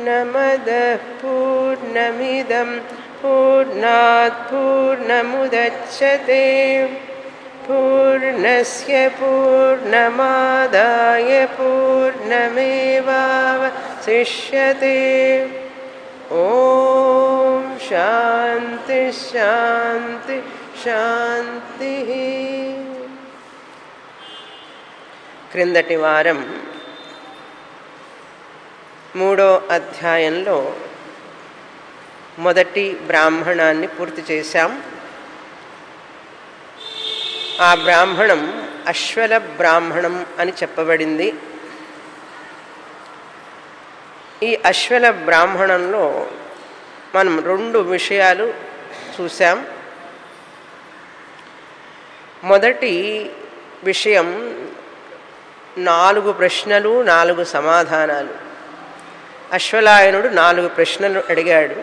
पूर्णमदः पूर्णमिदं पूर्णात् पूर्णमुदच्छते पूर्णस्य पूर्णमादाय पूर्णमेवावशिष्यते ॐ शान्ति शान्ति శాంతిః క్రిందటి వారం మూడో అధ్యాయంలో మొదటి బ్రాహ్మణాన్ని పూర్తి చేశాం ఆ బ్రాహ్మణం అశ్వల బ్రాహ్మణం అని చెప్పబడింది ఈ అశ్వల బ్రాహ్మణంలో మనం రెండు విషయాలు చూసాం మొదటి విషయం నాలుగు ప్రశ్నలు నాలుగు సమాధానాలు అశ్వలాయనుడు నాలుగు ప్రశ్నలు అడిగాడు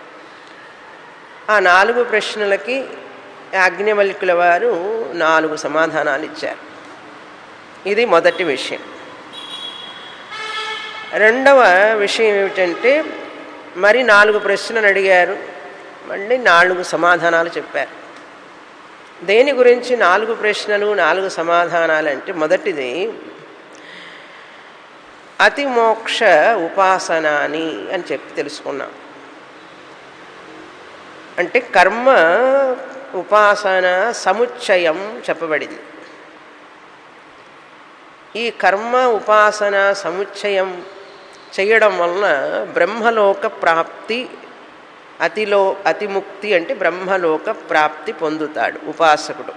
ఆ నాలుగు ప్రశ్నలకి యాజ్ఞవల్కుల వారు నాలుగు సమాధానాలు ఇచ్చారు ఇది మొదటి విషయం రెండవ విషయం ఏమిటంటే మరి నాలుగు ప్రశ్నలు అడిగారు మళ్ళీ నాలుగు సమాధానాలు చెప్పారు దేని గురించి నాలుగు ప్రశ్నలు నాలుగు సమాధానాలు అంటే మొదటిది అతిమోక్ష ఉపాసనాని అని చెప్పి తెలుసుకున్నాం అంటే కర్మ ఉపాసన సముచ్చయం చెప్పబడింది ఈ కర్మ ఉపాసన సముచ్చయం చేయడం వలన బ్రహ్మలోక ప్రాప్తి అతిలో అతిముక్తి అంటే బ్రహ్మలోక ప్రాప్తి పొందుతాడు ఉపాసకుడు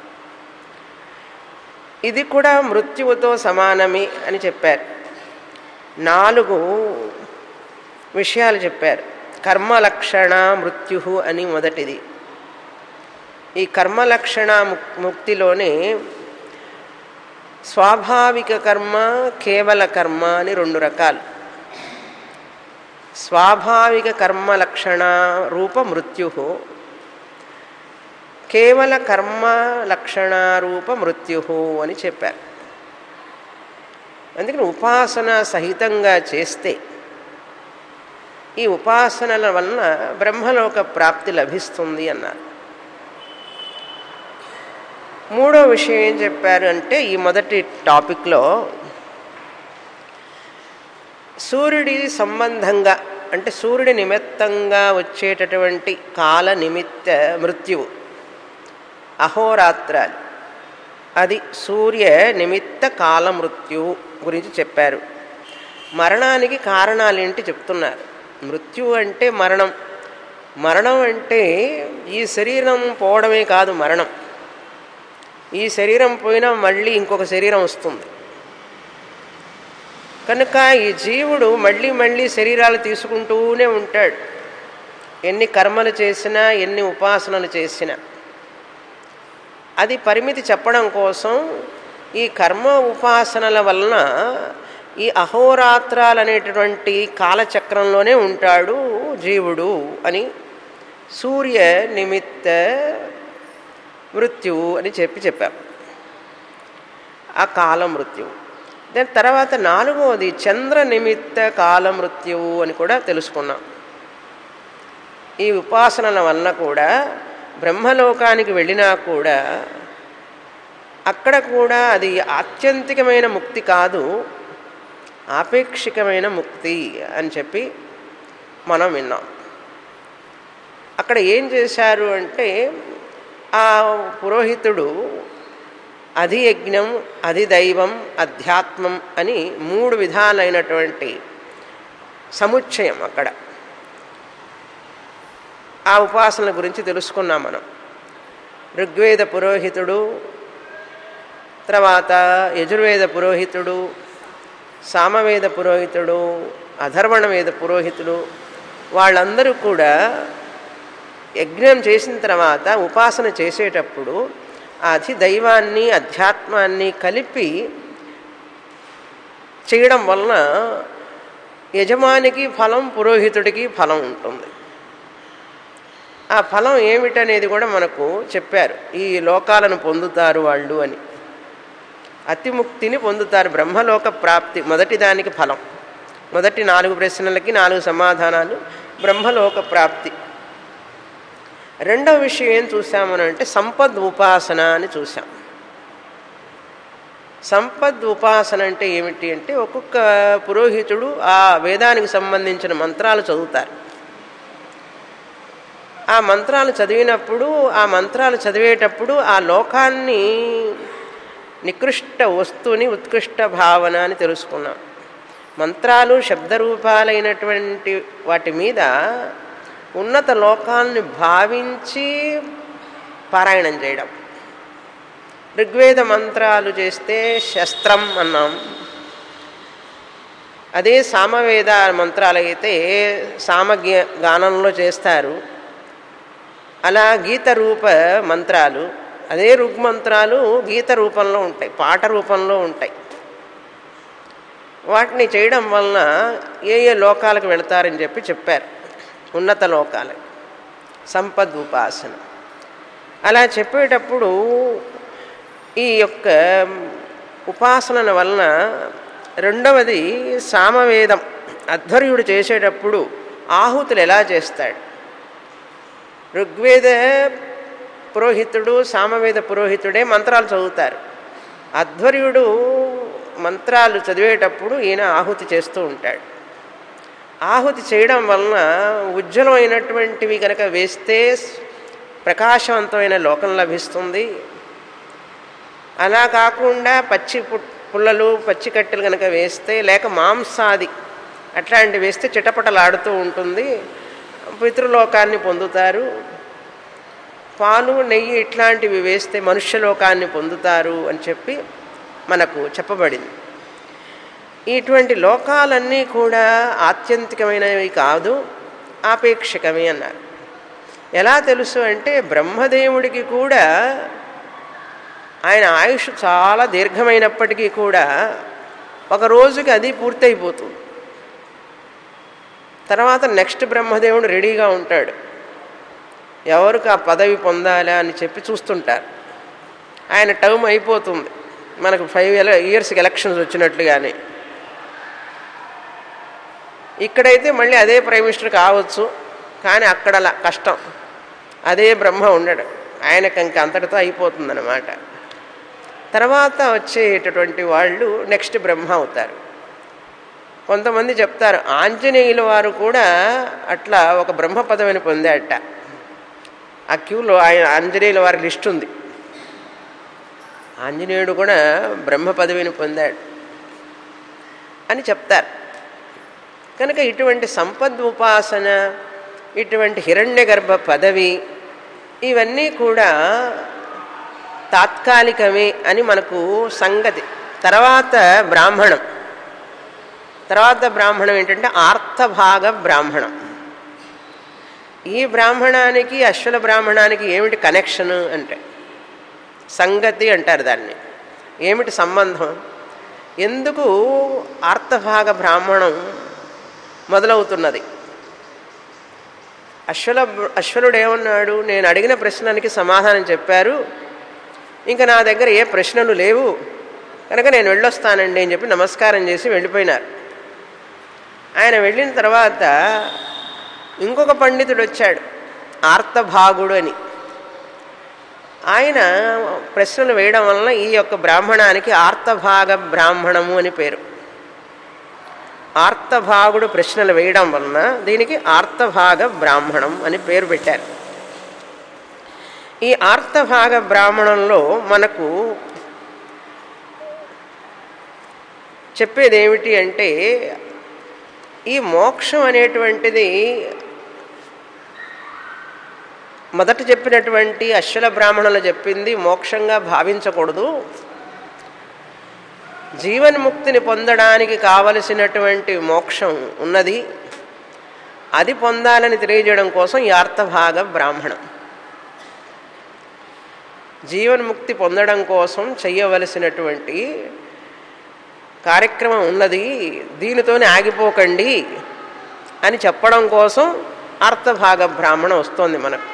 ఇది కూడా మృత్యువుతో సమానమే అని చెప్పారు నాలుగు విషయాలు చెప్పారు కర్మలక్షణ మృత్యు అని మొదటిది ఈ కర్మలక్షణ ముక్తిలోనే స్వాభావిక కర్మ కేవల కర్మ అని రెండు రకాలు స్వాభావిక కర్మ లక్షణ రూప మృత్యు కేవల కర్మ లక్షణ రూప మృత్యు అని చెప్పారు అందుకని ఉపాసన సహితంగా చేస్తే ఈ ఉపాసనల వలన బ్రహ్మలోక ప్రాప్తి లభిస్తుంది అన్నారు మూడో విషయం ఏం చెప్పారు అంటే ఈ మొదటి టాపిక్లో సూర్యుడి సంబంధంగా అంటే సూర్యుడి నిమిత్తంగా వచ్చేటటువంటి కాల నిమిత్త మృత్యువు అహోరాత్రాలు అది సూర్య నిమిత్త కాల మృత్యువు గురించి చెప్పారు మరణానికి కారణాలు ఏంటి చెప్తున్నారు మృత్యువు అంటే మరణం మరణం అంటే ఈ శరీరం పోవడమే కాదు మరణం ఈ శరీరం పోయినా మళ్ళీ ఇంకొక శరీరం వస్తుంది కనుక ఈ జీవుడు మళ్ళీ మళ్ళీ శరీరాలు తీసుకుంటూనే ఉంటాడు ఎన్ని కర్మలు చేసినా ఎన్ని ఉపాసనలు చేసినా అది పరిమితి చెప్పడం కోసం ఈ కర్మ ఉపాసనల వలన ఈ అహోరాత్రాలు అనేటటువంటి కాలచక్రంలోనే ఉంటాడు జీవుడు అని సూర్య నిమిత్త మృత్యువు అని చెప్పి చెప్పాం ఆ కాల మృత్యువు దాని తర్వాత నాలుగవది చంద్ర నిమిత్త కాల మృత్యువు అని కూడా తెలుసుకున్నాం ఈ ఉపాసనల వలన కూడా బ్రహ్మలోకానికి వెళ్ళినా కూడా అక్కడ కూడా అది ఆత్యంతికమైన ముక్తి కాదు ఆపేక్షికమైన ముక్తి అని చెప్పి మనం విన్నాం అక్కడ ఏం చేశారు అంటే ఆ పురోహితుడు అది యజ్ఞం అది దైవం అధ్యాత్మం అని మూడు విధాలైనటువంటి సముచ్చయం అక్కడ ఆ ఉపాసనల గురించి తెలుసుకున్నాం మనం ఋగ్వేద పురోహితుడు తర్వాత యజుర్వేద పురోహితుడు సామవేద పురోహితుడు అధర్వణ వేద పురోహితుడు వాళ్ళందరూ కూడా యజ్ఞం చేసిన తర్వాత ఉపాసన చేసేటప్పుడు ఆ అధి దైవాన్ని అధ్యాత్మాన్ని కలిపి చేయడం వలన యజమానికి ఫలం పురోహితుడికి ఫలం ఉంటుంది ఆ ఫలం ఏమిటనేది కూడా మనకు చెప్పారు ఈ లోకాలను పొందుతారు వాళ్ళు అని అతిముక్తిని పొందుతారు బ్రహ్మలోక ప్రాప్తి మొదటి దానికి ఫలం మొదటి నాలుగు ప్రశ్నలకి నాలుగు సమాధానాలు బ్రహ్మలోక ప్రాప్తి రెండవ విషయం ఏం చూసామని అంటే సంపద్ ఉపాసన అని చూసాం సంపద్ ఉపాసన అంటే ఏమిటి అంటే ఒక్కొక్క పురోహితుడు ఆ వేదానికి సంబంధించిన మంత్రాలు చదువుతారు ఆ మంత్రాలు చదివినప్పుడు ఆ మంత్రాలు చదివేటప్పుడు ఆ లోకాన్ని నికృష్ట వస్తువుని ఉత్కృష్ట భావన అని తెలుసుకున్నాం మంత్రాలు శబ్దరూపాలైనటువంటి వాటి మీద ఉన్నత లోకాలను భావించి పారాయణం చేయడం ఋగ్వేద మంత్రాలు చేస్తే శస్త్రం అన్నాం అదే సామవేద మంత్రాలు అయితే సామజ్ఞ గానంలో చేస్తారు అలా గీత రూప మంత్రాలు అదే ఋగ్మంత్రాలు గీత రూపంలో ఉంటాయి పాట రూపంలో ఉంటాయి వాటిని చేయడం వలన ఏ ఏ లోకాలకు వెళతారని చెప్పి చెప్పారు ఉన్నత లోకాలకు సంపద్ ఉపాసన అలా చెప్పేటప్పుడు ఈ యొక్క ఉపాసన వలన రెండవది సామవేదం అధ్వర్యుడు చేసేటప్పుడు ఆహుతులు ఎలా చేస్తాడు ఋగ్వేద పురోహితుడు సామవేద పురోహితుడే మంత్రాలు చదువుతారు అధ్వర్యుడు మంత్రాలు చదివేటప్పుడు ఈయన ఆహుతి చేస్తూ ఉంటాడు ఆహుతి చేయడం వలన ఉజ్వలమైనటువంటివి కనుక వేస్తే ప్రకాశవంతమైన లోకం లభిస్తుంది అలా కాకుండా పచ్చి పుల్లలు పచ్చి కట్టెలు కనుక వేస్తే లేక మాంసాది అట్లాంటివి వేస్తే చిటపటలాడుతూ ఉంటుంది పితృలోకాన్ని పొందుతారు పాలు నెయ్యి ఇట్లాంటివి వేస్తే మనుష్యలోకాన్ని పొందుతారు అని చెప్పి మనకు చెప్పబడింది ఇటువంటి లోకాలన్నీ కూడా ఆత్యంతికమైనవి కాదు ఆపేక్షికమే అన్నారు ఎలా తెలుసు అంటే బ్రహ్మదేవుడికి కూడా ఆయన ఆయుష్ చాలా దీర్ఘమైనప్పటికీ కూడా ఒక రోజుకి అది పూర్తయిపోతుంది తర్వాత నెక్స్ట్ బ్రహ్మదేవుడు రెడీగా ఉంటాడు ఎవరికి ఆ పదవి పొందాలా అని చెప్పి చూస్తుంటారు ఆయన టర్మ్ అయిపోతుంది మనకు ఫైవ్ ఇయర్స్కి ఎలక్షన్స్ వచ్చినట్లుగానే ఇక్కడైతే మళ్ళీ అదే ప్రైమ్ మినిస్టర్ కావచ్చు కానీ అక్కడ కష్టం అదే బ్రహ్మ ఉండడు ఆయనకి ఇంక అంతటితో అయిపోతుందన్నమాట తర్వాత వచ్చేటటువంటి వాళ్ళు నెక్స్ట్ బ్రహ్మ అవుతారు కొంతమంది చెప్తారు ఆంజనేయుల వారు కూడా అట్లా ఒక బ్రహ్మ పదవిని పొందాడట ఆ క్యూలో ఆయన ఆంజనేయుల వారి లిస్ట్ ఉంది ఆంజనేయుడు కూడా బ్రహ్మ పదవిని పొందాడు అని చెప్తారు కనుక ఇటువంటి సంపద్ ఉపాసన ఇటువంటి హిరణ్య గర్భ పదవి ఇవన్నీ కూడా తాత్కాలికమే అని మనకు సంగతి తర్వాత బ్రాహ్మణం తర్వాత బ్రాహ్మణం ఏంటంటే ఆర్తభాగ బ్రాహ్మణం ఈ బ్రాహ్మణానికి అశ్వల బ్రాహ్మణానికి ఏమిటి కనెక్షన్ అంటే సంగతి అంటారు దాన్ని ఏమిటి సంబంధం ఎందుకు ఆర్తభాగ బ్రాహ్మణం మొదలవుతున్నది అశ్వల అశ్వలుడు ఏమన్నాడు నేను అడిగిన ప్రశ్నలకి సమాధానం చెప్పారు ఇంకా నా దగ్గర ఏ ప్రశ్నలు లేవు కనుక నేను వెళ్ళొస్తానండి అని చెప్పి నమస్కారం చేసి వెళ్ళిపోయినారు ఆయన వెళ్ళిన తర్వాత ఇంకొక పండితుడు వచ్చాడు ఆర్తభాగుడు అని ఆయన ప్రశ్నలు వేయడం వలన ఈ యొక్క బ్రాహ్మణానికి ఆర్తభాగ బ్రాహ్మణము అని పేరు ఆర్తభాగుడు ప్రశ్నలు వేయడం వలన దీనికి ఆర్తభాగ బ్రాహ్మణం అని పేరు పెట్టారు ఈ ఆర్తభాగ బ్రాహ్మణంలో మనకు చెప్పేది ఏమిటి అంటే ఈ మోక్షం అనేటువంటిది మొదట చెప్పినటువంటి అశ్వల బ్రాహ్మణులు చెప్పింది మోక్షంగా భావించకూడదు జీవన్ముక్తిని పొందడానికి కావలసినటువంటి మోక్షం ఉన్నది అది పొందాలని తెలియజేయడం కోసం ఈ అర్థభాగ బ్రాహ్మణం జీవన్ముక్తి పొందడం కోసం చెయ్యవలసినటువంటి కార్యక్రమం ఉన్నది దీనితోనే ఆగిపోకండి అని చెప్పడం కోసం అర్థభాగ బ్రాహ్మణం వస్తోంది మనకు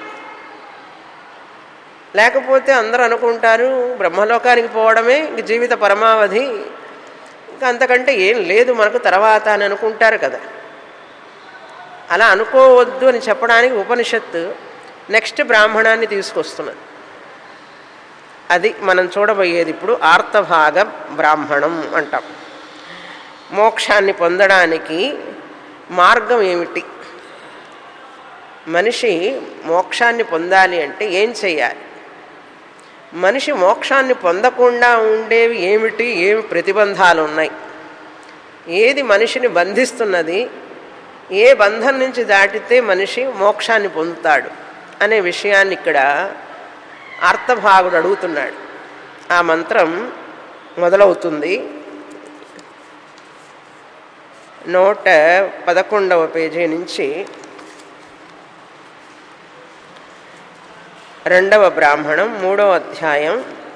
లేకపోతే అందరూ అనుకుంటారు బ్రహ్మలోకానికి పోవడమే ఇంక జీవిత పరమావధి ఇంకా అంతకంటే ఏం లేదు మనకు తర్వాత అని అనుకుంటారు కదా అలా అనుకోవద్దు అని చెప్పడానికి ఉపనిషత్తు నెక్స్ట్ బ్రాహ్మణాన్ని తీసుకొస్తున్నది అది మనం చూడబోయేది ఇప్పుడు ఆర్తభాగ బ్రాహ్మణం అంటాం మోక్షాన్ని పొందడానికి మార్గం ఏమిటి మనిషి మోక్షాన్ని పొందాలి అంటే ఏం చెయ్యాలి మనిషి మోక్షాన్ని పొందకుండా ఉండేవి ఏమిటి ఏమి ప్రతిబంధాలు ఉన్నాయి ఏది మనిషిని బంధిస్తున్నది ఏ బంధం నుంచి దాటితే మనిషి మోక్షాన్ని పొందుతాడు అనే విషయాన్ని ఇక్కడ అర్థభాగుడు అడుగుతున్నాడు ఆ మంత్రం మొదలవుతుంది నూట పదకొండవ పేజీ నుంచి రెండవ బ్రాహ్మణం మూడవ అధ్యాయం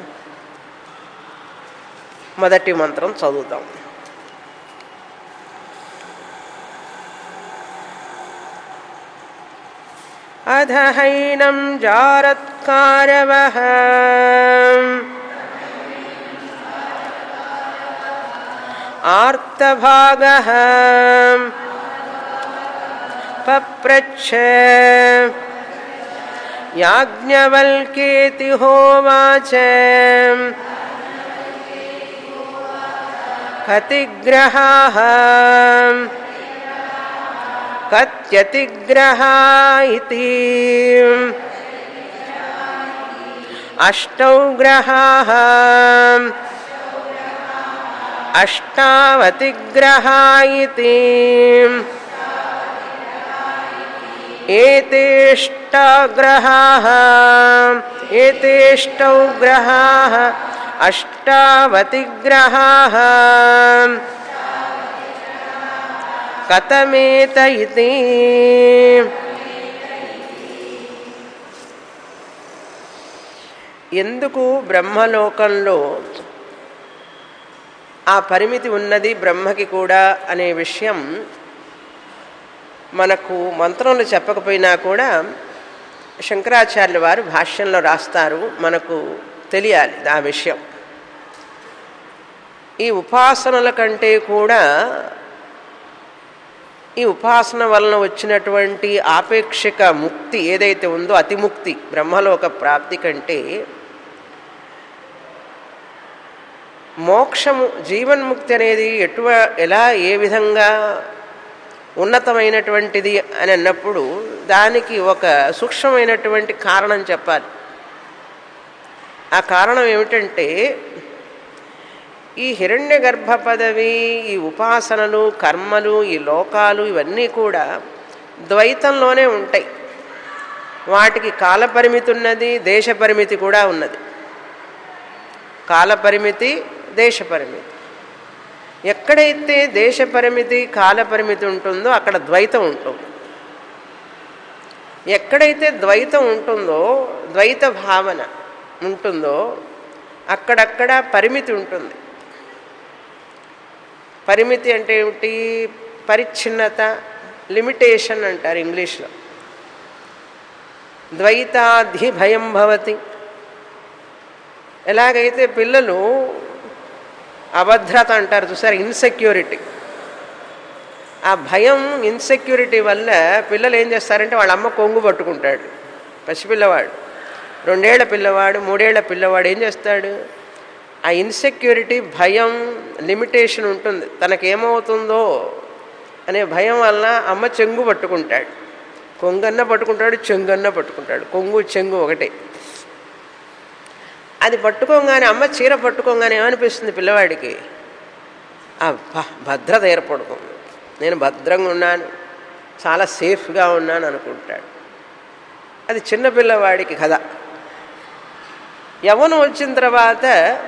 మొదటి మంత్రం చదువుతాం అధహైనం జారత్కారవః ఆర్తభాగः పప్రచ్ఛ యాజ్ఞవల్కేతి హోవాచ కతిగ్రహాः కత్యతిగ్రహా ఇతి అష్టౌ గ్రహాः అష్టావతిగ్రహా ఇతి ఏతేష్టాగ్రహాः ఏతేష్టౌ గ్రహాः అష్టావతిగ్రహాः కథమేత ఇది ఎందుకు బ్రహ్మలోకంలో ఆ పరిమితి ఉన్నది బ్రహ్మకి కూడా అనే విషయం మనకు మంత్రంలో చెప్పకపోయినా కూడా శంకరాచార్యుల వారు భాష్యంలో రాస్తారు మనకు తెలియాలి ఆ విషయం ఈ ఉపాసనల కంటే కూడా ఈ ఉపాసన వలన వచ్చినటువంటి ఆపేక్షిక ముక్తి ఏదైతే ఉందో అతిముక్తి బ్రహ్మలోక ప్రాప్తి కంటే మోక్షము జీవన్ముక్తి అనేది ఎటువ ఎలా ఏ విధంగా ఉన్నతమైనటువంటిది అని అన్నప్పుడు దానికి ఒక సూక్ష్మమైనటువంటి కారణం చెప్పాలి ఆ కారణం ఏమిటంటే ఈ హిరణ్య గర్భ పదవి ఈ ఉపాసనలు కర్మలు ఈ లోకాలు ఇవన్నీ కూడా ద్వైతంలోనే ఉంటాయి వాటికి కాలపరిమితి ఉన్నది దేశ పరిమితి కూడా ఉన్నది కాలపరిమితి దేశ పరిమితి ఎక్కడైతే దేశ పరిమితి కాలపరిమితి ఉంటుందో అక్కడ ద్వైతం ఉంటుంది ఎక్కడైతే ద్వైతం ఉంటుందో ద్వైత భావన ఉంటుందో అక్కడక్కడ పరిమితి ఉంటుంది పరిమితి అంటే ఏమిటి పరిచ్ఛిన్నత లిమిటేషన్ అంటారు ఇంగ్లీష్లో ద్వైతాధి భయం భవతి ఎలాగైతే పిల్లలు అభద్రత అంటారు చూసారు ఇన్సెక్యూరిటీ ఆ భయం ఇన్సెక్యూరిటీ వల్ల పిల్లలు ఏం చేస్తారంటే వాళ్ళ అమ్మ కొంగు పట్టుకుంటాడు పసిపిల్లవాడు రెండేళ్ల పిల్లవాడు మూడేళ్ల పిల్లవాడు ఏం చేస్తాడు ఆ ఇన్సెక్యూరిటీ భయం లిమిటేషన్ ఉంటుంది తనకేమవుతుందో అనే భయం వలన అమ్మ చెంగు పట్టుకుంటాడు కొంగన్న పట్టుకుంటాడు చెంగన్న పట్టుకుంటాడు కొంగు చెంగు ఒకటే అది పట్టుకోగానే అమ్మ చీర పట్టుకోగానే ఏమనిపిస్తుంది పిల్లవాడికి అబ్బా భద్రత ఏర్పడుతుంది నేను భద్రంగా ఉన్నాను చాలా సేఫ్గా ఉన్నాను అనుకుంటాడు అది చిన్న పిల్లవాడికి కథ యవ్వనం వచ్చిన తర్వాత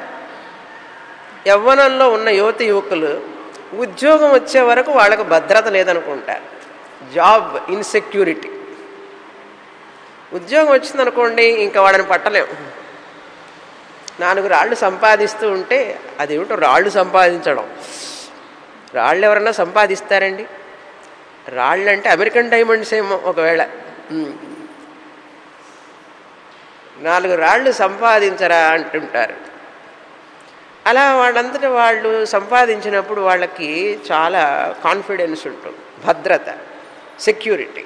యవ్వనంలో ఉన్న యువతి యువకులు ఉద్యోగం వచ్చే వరకు వాళ్ళకు భద్రత లేదనుకుంటారు జాబ్ ఇన్సెక్యూరిటీ ఉద్యోగం వచ్చిందనుకోండి ఇంకా వాళ్ళని పట్టలేం నాలుగు రాళ్ళు సంపాదిస్తూ ఉంటే అదేమిటో రాళ్ళు సంపాదించడం రాళ్ళు ఎవరన్నా సంపాదిస్తారండి రాళ్ళు అంటే అమెరికన్ డైమండ్స్ ఏమో ఒకవేళ నాలుగు రాళ్ళు సంపాదించరా అంటుంటారు అలా వాళ్ళంతటా వాళ్ళు సంపాదించినప్పుడు వాళ్ళకి చాలా కాన్ఫిడెన్స్ ఉంటుంది భద్రత సెక్యూరిటీ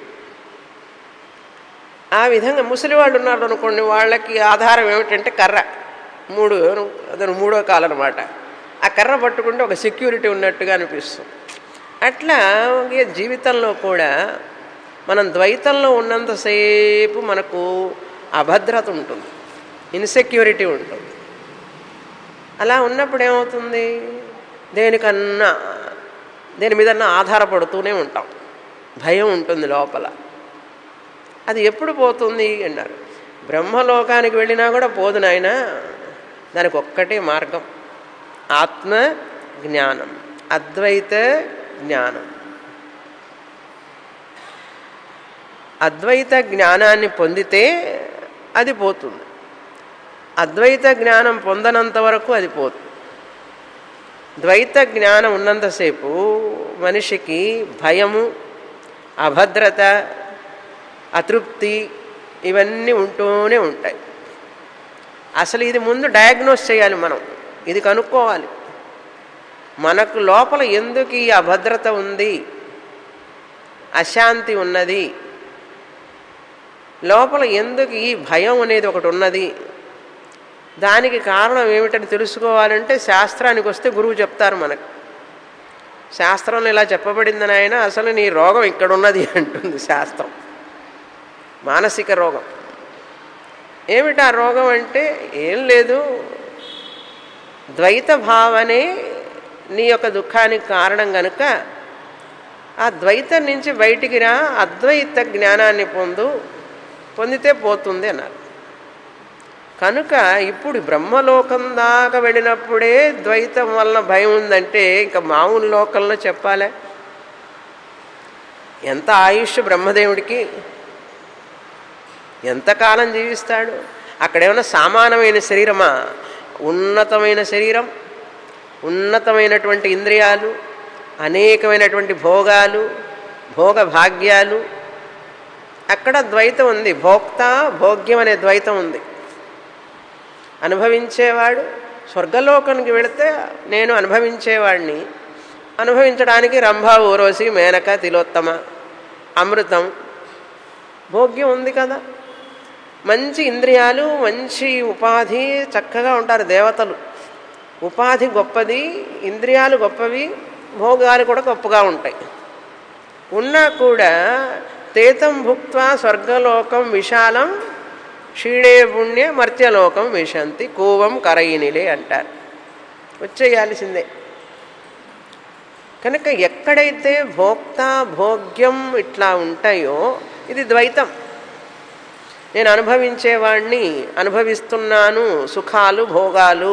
ఆ విధంగా ముసలి వాళ్ళు ఉన్నారు అనుకోండి వాళ్ళకి ఆధారం ఏమిటంటే కర్ర మూడు అతను మూడో కాలం అనమాట ఆ కర్ర పట్టుకుంటే ఒక సెక్యూరిటీ ఉన్నట్టుగా అనిపిస్తుంది అట్లా ఇక జీవితంలో కూడా మనం ద్వైతంలో ఉన్నంతసేపు మనకు అభద్రత ఉంటుంది ఇన్సెక్యూరిటీ ఉంటుంది అలా ఉన్నప్పుడు ఏమవుతుంది దేనికన్నా దేని మీదన్నా ఆధారపడుతూనే ఉంటాం భయం ఉంటుంది లోపల అది ఎప్పుడు పోతుంది అన్నారు బ్రహ్మలోకానికి వెళ్ళినా కూడా పోదు నాయన దానికి ఒక్కటే మార్గం ఆత్మ జ్ఞానం అద్వైత జ్ఞానం అద్వైత జ్ఞానాన్ని పొందితే అది పోతుంది అద్వైత జ్ఞానం పొందనంత వరకు అది పోతుంది ద్వైత జ్ఞానం ఉన్నంతసేపు మనిషికి భయము అభద్రత అతృప్తి ఇవన్నీ ఉంటూనే ఉంటాయి అసలు ఇది ముందు డయాగ్నోస్ చేయాలి మనం ఇది కనుక్కోవాలి మనకు లోపల ఎందుకు ఈ అభద్రత ఉంది అశాంతి ఉన్నది లోపల ఎందుకు ఈ భయం అనేది ఒకటి ఉన్నది దానికి కారణం ఏమిటని తెలుసుకోవాలంటే శాస్త్రానికి వస్తే గురువు చెప్తారు మనకు శాస్త్రంలో ఇలా చెప్పబడిందని ఆయన అసలు నీ రోగం ఇక్కడ ఉన్నది అంటుంది శాస్త్రం మానసిక రోగం ఏమిటి ఆ రోగం అంటే ఏం లేదు ద్వైత భావనే నీ యొక్క దుఃఖానికి కారణం గనుక ఆ ద్వైతం నుంచి బయటికి రా అద్వైత జ్ఞానాన్ని పొందు పొందితే పోతుంది అన్నారు కనుక ఇప్పుడు బ్రహ్మలోకం దాకా వెళ్ళినప్పుడే ద్వైతం వలన భయం ఉందంటే ఇంకా మామూలు లోకంలో చెప్పాలే ఎంత ఆయుష్ బ్రహ్మదేవుడికి ఎంతకాలం జీవిస్తాడు అక్కడేమన్నా సామానమైన శరీరమా ఉన్నతమైన శరీరం ఉన్నతమైనటువంటి ఇంద్రియాలు అనేకమైనటువంటి భోగాలు భోగ భాగ్యాలు అక్కడ ద్వైతం ఉంది భోక్త భోగ్యం అనే ద్వైతం ఉంది అనుభవించేవాడు స్వర్గలోకానికి వెళితే నేను అనుభవించేవాడిని అనుభవించడానికి రంభ ఊరోసి మేనక తిలోత్తమ అమృతం భోగ్యం ఉంది కదా మంచి ఇంద్రియాలు మంచి ఉపాధి చక్కగా ఉంటారు దేవతలు ఉపాధి గొప్పది ఇంద్రియాలు గొప్పవి భోగాలు కూడా గొప్పగా ఉంటాయి ఉన్నా కూడా తేతం భుక్త్వా స్వర్గలోకం విశాలం క్షీణే పుణ్య మర్త్యలోకం విశంతి కూవం కరయినిలే అంటారు వచ్చేయాల్సిందే కనుక ఎక్కడైతే భోక్త భోగ్యం ఇట్లా ఉంటాయో ఇది ద్వైతం నేను అనుభవించేవాణ్ణి అనుభవిస్తున్నాను సుఖాలు భోగాలు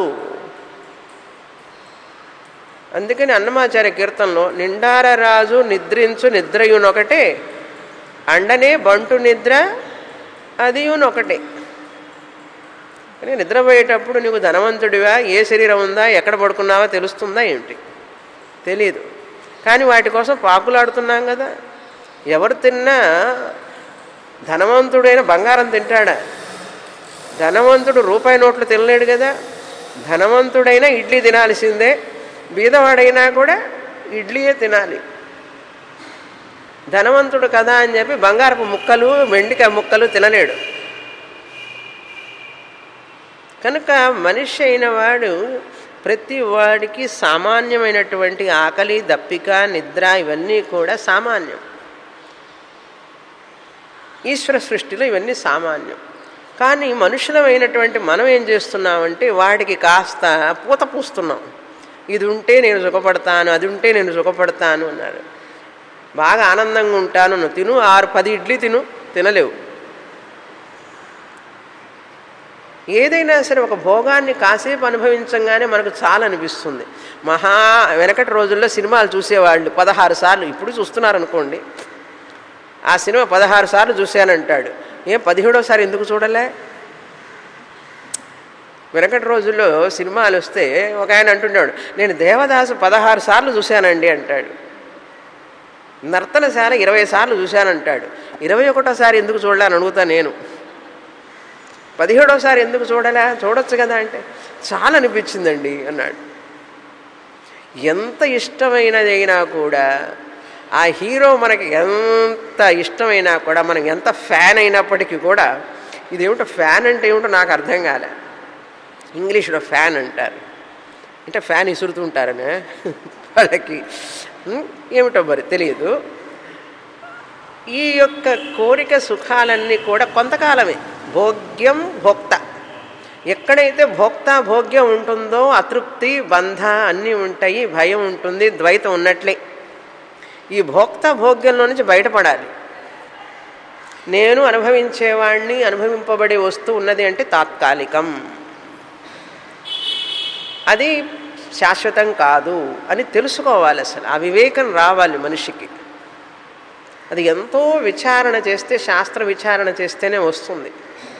అందుకని అన్నమాచార్య కీర్తనలో నిండార రాజు నిద్రించు నిద్రయునొకటే అండనే బంటు నిద్ర అదియునొకటే కానీ నిద్రపోయేటప్పుడు నీకు ధనవంతుడివా ఏ శరీరం ఉందా ఎక్కడ పడుకున్నావా తెలుస్తుందా ఏమిటి తెలియదు కానీ వాటి కోసం పాకులాడుతున్నాం కదా ఎవరు తిన్నా ధనవంతుడైన బంగారం తింటాడా ధనవంతుడు రూపాయి నోట్లు తినలేడు కదా ధనవంతుడైనా ఇడ్లీ తినాల్సిందే బీదవాడైనా కూడా ఇడ్లీయే తినాలి ధనవంతుడు కదా అని చెప్పి బంగారపు ముక్కలు వెండికాయ ముక్కలు తినలేడు కనుక మనిషి అయిన వాడు ప్రతి వాడికి సామాన్యమైనటువంటి ఆకలి దప్పిక నిద్ర ఇవన్నీ కూడా సామాన్యం ఈశ్వర సృష్టిలో ఇవన్నీ సామాన్యం కానీ మనుషులమైనటువంటి మనం ఏం చేస్తున్నామంటే వాడికి కాస్త పూత పూస్తున్నాం ఇది ఉంటే నేను సుఖపడతాను అది ఉంటే నేను సుఖపడతాను అన్నాడు బాగా ఆనందంగా ఉంటాను నువ్వు తిను ఆరు పది ఇడ్లీ తిను తినలేవు ఏదైనా సరే ఒక భోగాన్ని కాసేపు అనుభవించంగానే మనకు చాలా అనిపిస్తుంది మహా వెనకటి రోజుల్లో సినిమాలు చూసేవాళ్ళు పదహారు సార్లు ఇప్పుడు చూస్తున్నారు అనుకోండి ఆ సినిమా పదహారు సార్లు చూశానంటాడు ఏం పదిహేడోసారి ఎందుకు చూడలే వెనకటి రోజుల్లో సినిమాలు వస్తే ఒక ఆయన అంటున్నాడు నేను దేవదాసు పదహారు సార్లు చూశానండి అంటాడు నర్తనశాల ఇరవై సార్లు చూశానంటాడు ఇరవై ఒకటోసారి ఎందుకు చూడలేని అడుగుతా నేను పదిహేడోసారి ఎందుకు చూడలే చూడొచ్చు కదా అంటే చాలా అనిపించిందండి అన్నాడు ఎంత ఇష్టమైనదైనా కూడా ఆ హీరో మనకి ఎంత ఇష్టమైనా కూడా మనం ఎంత ఫ్యాన్ అయినప్పటికీ కూడా ఇదేమిటో ఫ్యాన్ అంటే ఏమిటో నాకు అర్థం కాలే ఇంగ్లీష్లో ఫ్యాన్ అంటారు అంటే ఫ్యాన్ ఇసురుతుంటారనే వాళ్ళకి ఉం? ఏమిటో మరి తెలియదు ఈ యొక్క కోరిక సుఖాలన్నీ కూడా కొంతకాలమే భోగ్యం భోక్త ఎక్కడైతే భోక్త భోగ్యం ఉంటుందో అతృప్తి బంధ అన్నీ ఉంటాయి భయం ఉంటుంది ద్వైతం ఉన్నట్లే ఈ భోక్త భోగ్యంలో నుంచి బయటపడాలి నేను అనుభవించేవాణ్ణి అనుభవింపబడే వస్తువు ఉన్నది అంటే తాత్కాలికం అది శాశ్వతం కాదు అని తెలుసుకోవాలి అసలు ఆ వివేకం రావాలి మనిషికి అది ఎంతో విచారణ చేస్తే శాస్త్ర విచారణ చేస్తేనే వస్తుంది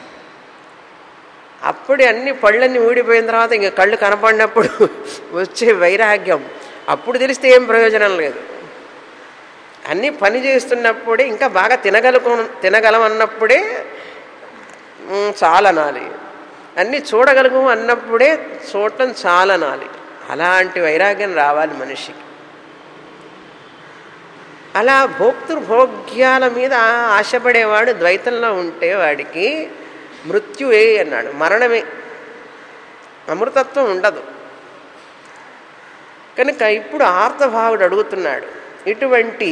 అప్పుడు అన్ని పళ్ళన్నీ ఊడిపోయిన తర్వాత ఇంక కళ్ళు కనపడినప్పుడు వచ్చే వైరాగ్యం అప్పుడు తెలిస్తే ఏం ప్రయోజనం లేదు అన్నీ పని చేస్తున్నప్పుడే ఇంకా బాగా తినగలుగు తినగలం అన్నప్పుడే మ్, చాలనాలి అన్నీ చూడగలుగు అన్నప్పుడే చూడటం చాలనాలి అలాంటి వైరాగ్యం రావాలి మనిషికి అలా భోక్తృభోగ్యాల మీద ఆశపడేవాడు ద్వైతంలో ఉంటే వాడికి మృత్యువే అన్నాడు మరణమే అమృతత్వం ఉండదు కనుక ఇప్పుడు ఆర్తభావుడు అడుగుతున్నాడు ఇటువంటి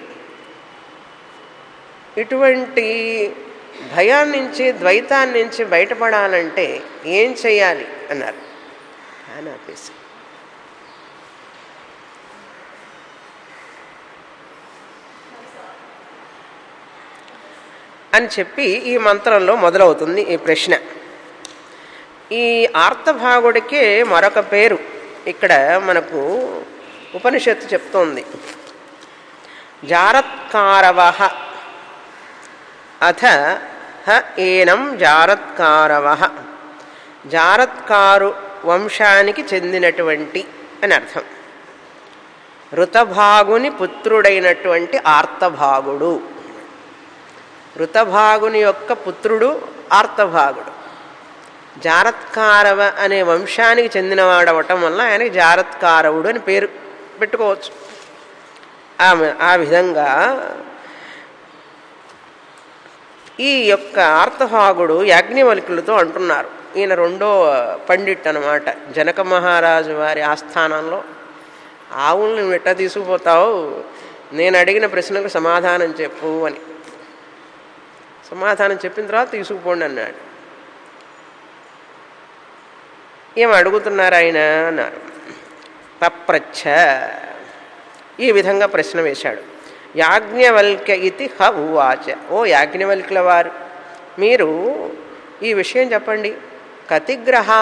ఇటువంటి భయాన్ని నుంచి ద్వైతాన్ని నుంచి బయటపడాలంటే ఏం చేయాలి అన్నారు అని ఆపేసి అని చెప్పి ఈ మంత్రంలో మొదలవుతుంది ఈ ప్రశ్న ఈ ఆర్తభాగుడికే మరొక పేరు ఇక్కడ మనకు ఉపనిషత్తు చెప్తోంది జారత్కారవ అథ హ ఏనం జారత్కారవ జారత్కారు వంశానికి చెందినటువంటి అని అర్థం ఋతభాగుని పుత్రుడైనటువంటి ఆర్తభాగుడు ఋతభాగుని యొక్క పుత్రుడు ఆర్తభాగుడు జారత్కారవ అనే వంశానికి చెందినవాడవటం వల్ల ఆయనకి జారత్కారవుడు అని పేరు పెట్టుకోవచ్చు ఆమె ఆ విధంగా ఈ యొక్క ఆర్తభాగుడు యాజ్ఞవల్కులతో అంటున్నారు ఈయన రెండో పండిట్ అనమాట జనక మహారాజు వారి ఆస్థానంలో ఆవుల్ని నువ్వు ఎట్టా తీసుకుపోతావు నేను అడిగిన ప్రశ్నకు సమాధానం చెప్పు అని సమాధానం చెప్పిన తర్వాత తీసుకుపోండి అన్నాడు ఏం అడుగుతున్నారు ఆయన అన్నారు తప్రచ్ఛ ఈ విధంగా ప్రశ్న వేశాడు యాజ్ఞవల్క్య ఇది హ ఉవాచ ఓ యాజ్ఞవల్కుల వారు మీరు ఈ విషయం చెప్పండి కతిగ్రహా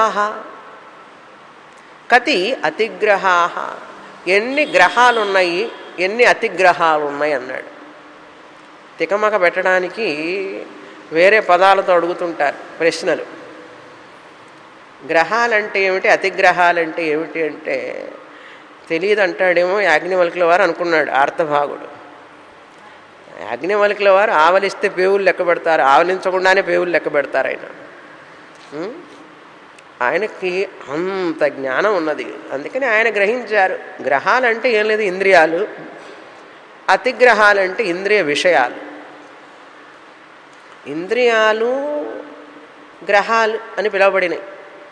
కతి అతిగ్రహా ఎన్ని గ్రహాలు ఉన్నాయి ఎన్ని అతిగ్రహాలు ఉన్నాయి అన్నాడు తికమక పెట్టడానికి వేరే పదాలతో అడుగుతుంటారు ప్రశ్నలు గ్రహాలంటే ఏమిటి అతిగ్రహాలంటే ఏమిటి అంటే తెలియదు అంటాడేమో యాజ్ఞవల్కుల వారు అనుకున్నాడు ఆర్తభాగుడు యాజ్ఞవల్కుల వారు ఆవలిస్తే పేవులు లెక్క పెడతారు ఆవలించకుండానే పేవులు లెక్క పెడతారు ఆయన ఉం? ఆయనకి అంత జ్ఞానం ఉన్నది అందుకని ఆయన గ్రహించారు గ్రహాలంటే ఏం లేదు ఇంద్రియాలు అతిగ్రహాలంటే ఇంద్రియ విషయాలు ఇంద్రియాలు గ్రహాలు అని పిలువబడినాయి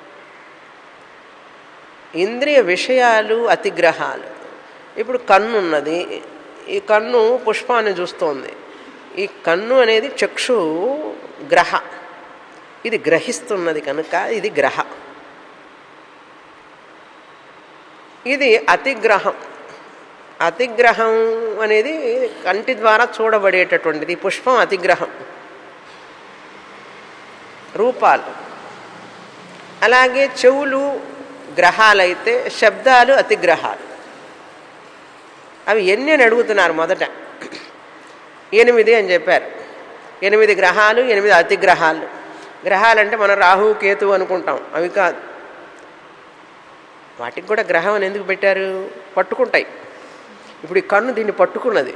ఇంద్రియ విషయాలు అతిగ్రహాలు ఇప్పుడు కన్ను ఉన్నది ఈ కన్ను పుష్పాన్ని చూస్తోంది ఈ కన్ను అనేది చక్షు గ్రహ ఇది గ్రహిస్తున్నది కనుక ఇది గ్రహ ఇది అతిగ్రహం అతిగ్రహం అనేది కంటి ద్వారా చూడబడేటటువంటిది ఈ పుష్పం అతిగ్రహం రూపాలు అలాగే చెవులు గ్రహాలైతే శబ్దాలు అతిగ్రహాలు అవి ఎన్ని అని అడుగుతున్నారు మొదట ఎనిమిది అని చెప్పారు ఎనిమిది గ్రహాలు ఎనిమిది అతిగ్రహాలు గ్రహాలంటే మనం రాహు కేతు అనుకుంటాం అవి కాదు వాటికి కూడా గ్రహం అని ఎందుకు పెట్టారు పట్టుకుంటాయి ఇప్పుడు ఈ కన్ను దీన్ని పట్టుకున్నది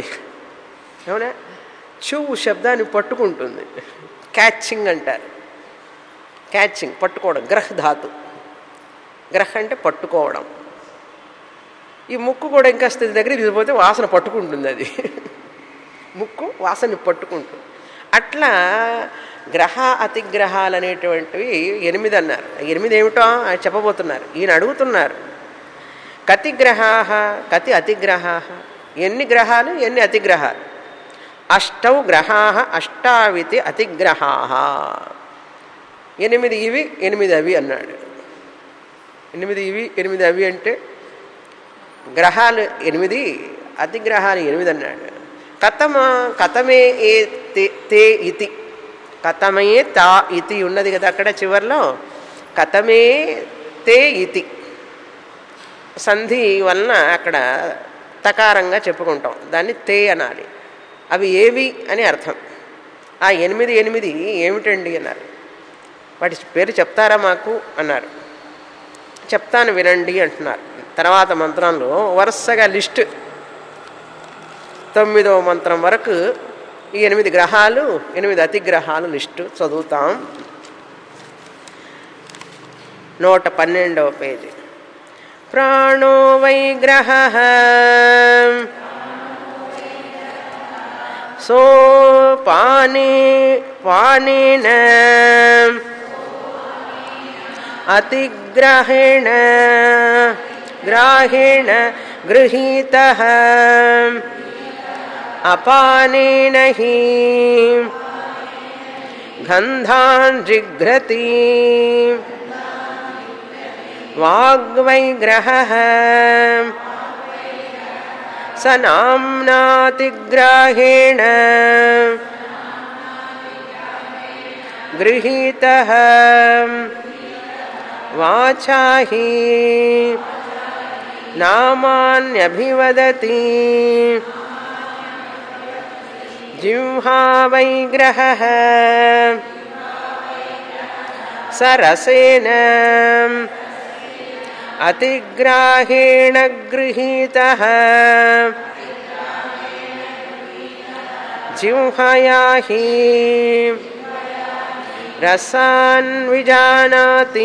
అవునా చెవు శబ్దాన్ని పట్టుకుంటుంది క్యాచింగ్ అంటారు క్యాచింగ్ పట్టుకోవడం గ్రహ ధాతు గ్రహ అంటే పట్టుకోవడం ఈ ముక్కు కూడా ఇంకా స్థితి దగ్గర తీసుకుపోతే వాసన పట్టుకుంటుంది అది ముక్కు వాసన పట్టుకుంటుంది అట్లా గ్రహ అతిగ్రహాలు అనేటువంటివి ఎనిమిది అన్నారు ఎనిమిది ఏమిటో అని చెప్పబోతున్నారు ఈయన అడుగుతున్నారు కతి గ్రహా కతి అతిగ్రహా ఎన్ని గ్రహాలు ఎన్ని అతిగ్రహాలు అష్టౌ గ్రహా అష్టావితి అతిగ్రహా ఎనిమిది ఇవి ఎనిమిది అవి అన్నాడు ఎనిమిది ఇవి ఎనిమిది అవి అంటే గ్రహాలు ఎనిమిది అతిగ్రహాలు ఎనిమిది అన్నాడు కథమ కథమే ఏ తే తే ఇతి కథమే తా ఇతి ఉన్నది కదా అక్కడ చివరిలో కథమే తే ఇతి సంధి వలన అక్కడ తకారంగా చెప్పుకుంటాం దాన్ని తే అనాలి అవి ఏవి అని అర్థం ఆ ఎనిమిది ఎనిమిది ఏమిటండి అన్నారు వాటి పేరు చెప్తారా మాకు అన్నారు చెప్తాను వినండి అంటున్నారు తర్వాత మంత్రంలో వరుసగా లిస్ట్ తొమ్మిదవ మంత్రం వరకు ఈ ఎనిమిది గ్రహాలు ఎనిమిది అతిగ్రహాలు లిస్టు చదువుతాం నూట పన్నెండవ పేజీ ప్రాణో వై గ్రహ సో పానే పానేన అతిగ్రహేణ గ్రాహేణ గృహీత అపానేన హి గంధాన్ జిఘ్రతి వాగ్వైగ్రహ స నామ్నాతిగ్రాహేణ గృహీత వాచా హి నామాన్యభివదతి జిహ్వా వైగ్రహ సరసేన అతిగ్రాహేణ గృహీత జిహ్వయా హి రసాన్ విజానాతి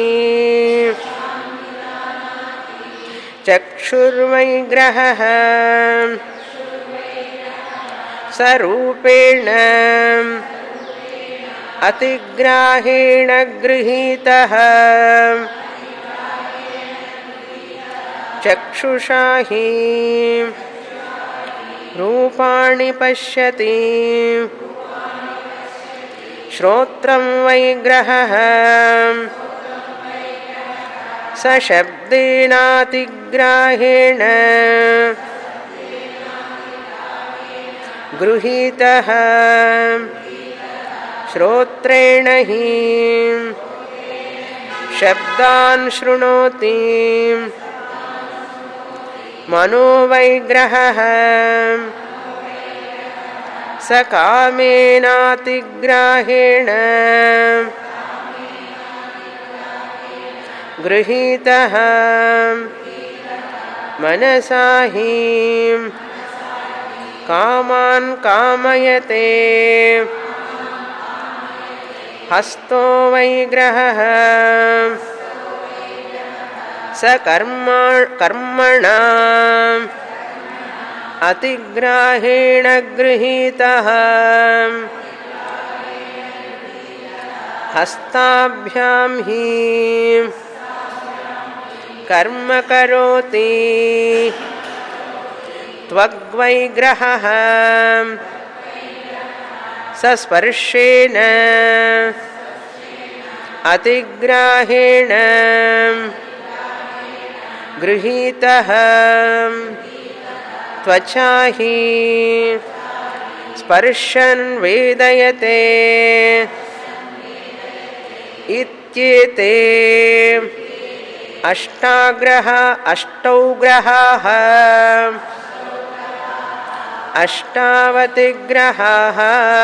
చక్షుర్వైగ్రహ సరూపేణ అతిగ్రాహేణ గృహీత చక్షుషా హి రూపాణి పశ్యతి శ్రోత్రం వైగ్రహ స శబ్దేనాతిగ్రాహేణ గృహీత శ్రోత్రేణ హి శబ్దాన్ శృణోతి మనోవైగ్రహ స కామేనాతిగ్రాహేణ గృహీత మనసా హి కామాన్ కామయతే హస్తో వైగ్రహ స కర్మ కర్మణ అతిగ్రాహేణ గృహీత హస్తాభ్యాం హి కర్మ కరోతి త్వగ్వైగ్రహ సస్పర్శేన అతిగ్రాహేణ గృహీత त्वचा हि स्पर्शन् वेदयते इत्येते अष्टाग्रह अष्टौ ग्रहाः अष्टावतिग्रहाः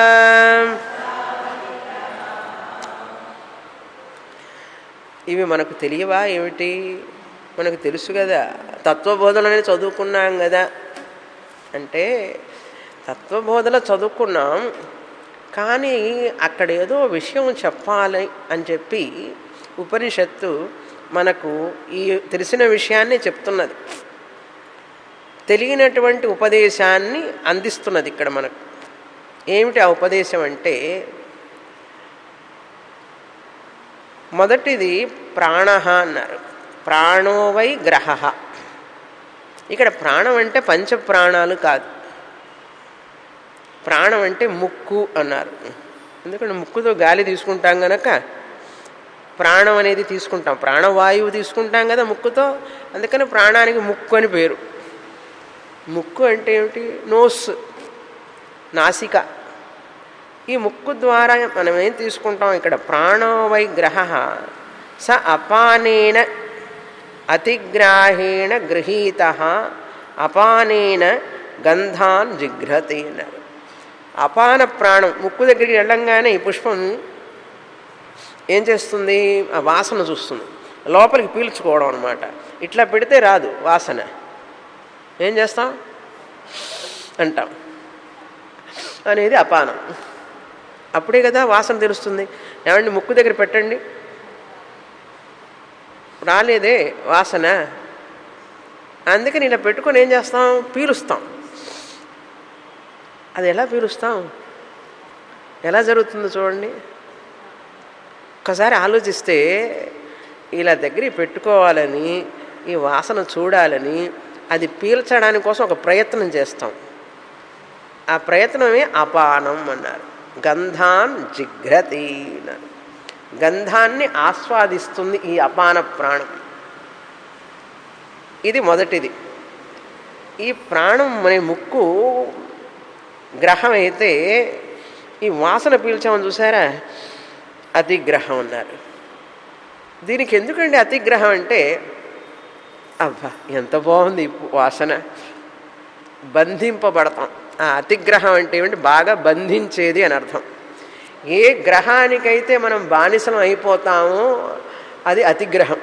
ఇవి మనకు తెలియవా ఏమిటి మనకు తెలుసు కదా తత్వబోధనని చదువుకున్నాం కదా అంటే తత్వబోధన చదువుకున్నాం కానీ అక్కడ ఏదో విషయం చెప్పాలి అని చెప్పి ఉపనిషత్తు మనకు ఈ తెలిసిన విషయాన్ని చెప్తున్నది తెలియనటువంటి ఉపదేశాన్ని అందిస్తున్నది ఇక్కడ మనకు ఏమిటి ఆ ఉపదేశం అంటే మొదటిది ప్రాణ అన్నారు ప్రాణోవై గ్రహ ఇక్కడ ప్రాణం అంటే పంచ ప్రాణాలు కాదు ప్రాణం అంటే ముక్కు అన్నారు ఎందుకంటే ముక్కుతో గాలి తీసుకుంటాం గనక ప్రాణం అనేది తీసుకుంటాం ప్రాణవాయువు తీసుకుంటాం కదా ముక్కుతో అందుకని ప్రాణానికి ముక్కు అని పేరు ముక్కు అంటే ఏమిటి నోస్ నాసిక ఈ ముక్కు ద్వారా మనం ఏం తీసుకుంటాం ఇక్కడ ప్రాణోవై గ్రహ స అపానేన అతిగ్రాహేణ గృహీత అపానేన గంధాన్ జిఘ్రతే అన్నారు అపాన ప్రాణం ముక్కు దగ్గరికి వెళ్ళంగానే ఈ పుష్పం ఏం చేస్తుంది ఆ వాసన చూస్తుంది లోపలికి పీల్చుకోవడం అనమాట ఇట్లా పెడితే రాదు వాసన ఏం చేస్తాం అంటాం అనేది అపానం అప్పుడే కదా వాసన తెలుస్తుంది ఏమండి ముక్కు దగ్గర పెట్టండి రాలేదే వాసన అందుకని ఇలా పెట్టుకొని ఏం చేస్తాం పీలుస్తాం అది ఎలా పీలుస్తాం ఎలా జరుగుతుందో చూడండి ఒకసారి ఆలోచిస్తే ఇలా దగ్గర పెట్టుకోవాలని ఈ వాసన చూడాలని అది పీల్చడానికి కోసం ఒక ప్రయత్నం చేస్తాం ఆ ప్రయత్నమే అపానం అన్నారు గంధాన్ జిఘ్రతి అన్నారు గంధాన్ని ఆస్వాదిస్తుంది ఈ అపాన ప్రాణం ఇది మొదటిది ఈ ప్రాణం అనే ముక్కు గ్రహం అయితే ఈ వాసన పీల్చామని చూసారా అతిగ్రహం అన్నారు దీనికి ఎందుకండి అతిగ్రహం అంటే అబ్బా ఎంత బాగుంది ఈ వాసన బంధింపబడతాం ఆ అతిగ్రహం అంటే ఏమిటి బాగా బంధించేది అని అర్థం ఏ గ్రహానికైతే మనం బానిసం అయిపోతామో అది అతిగ్రహం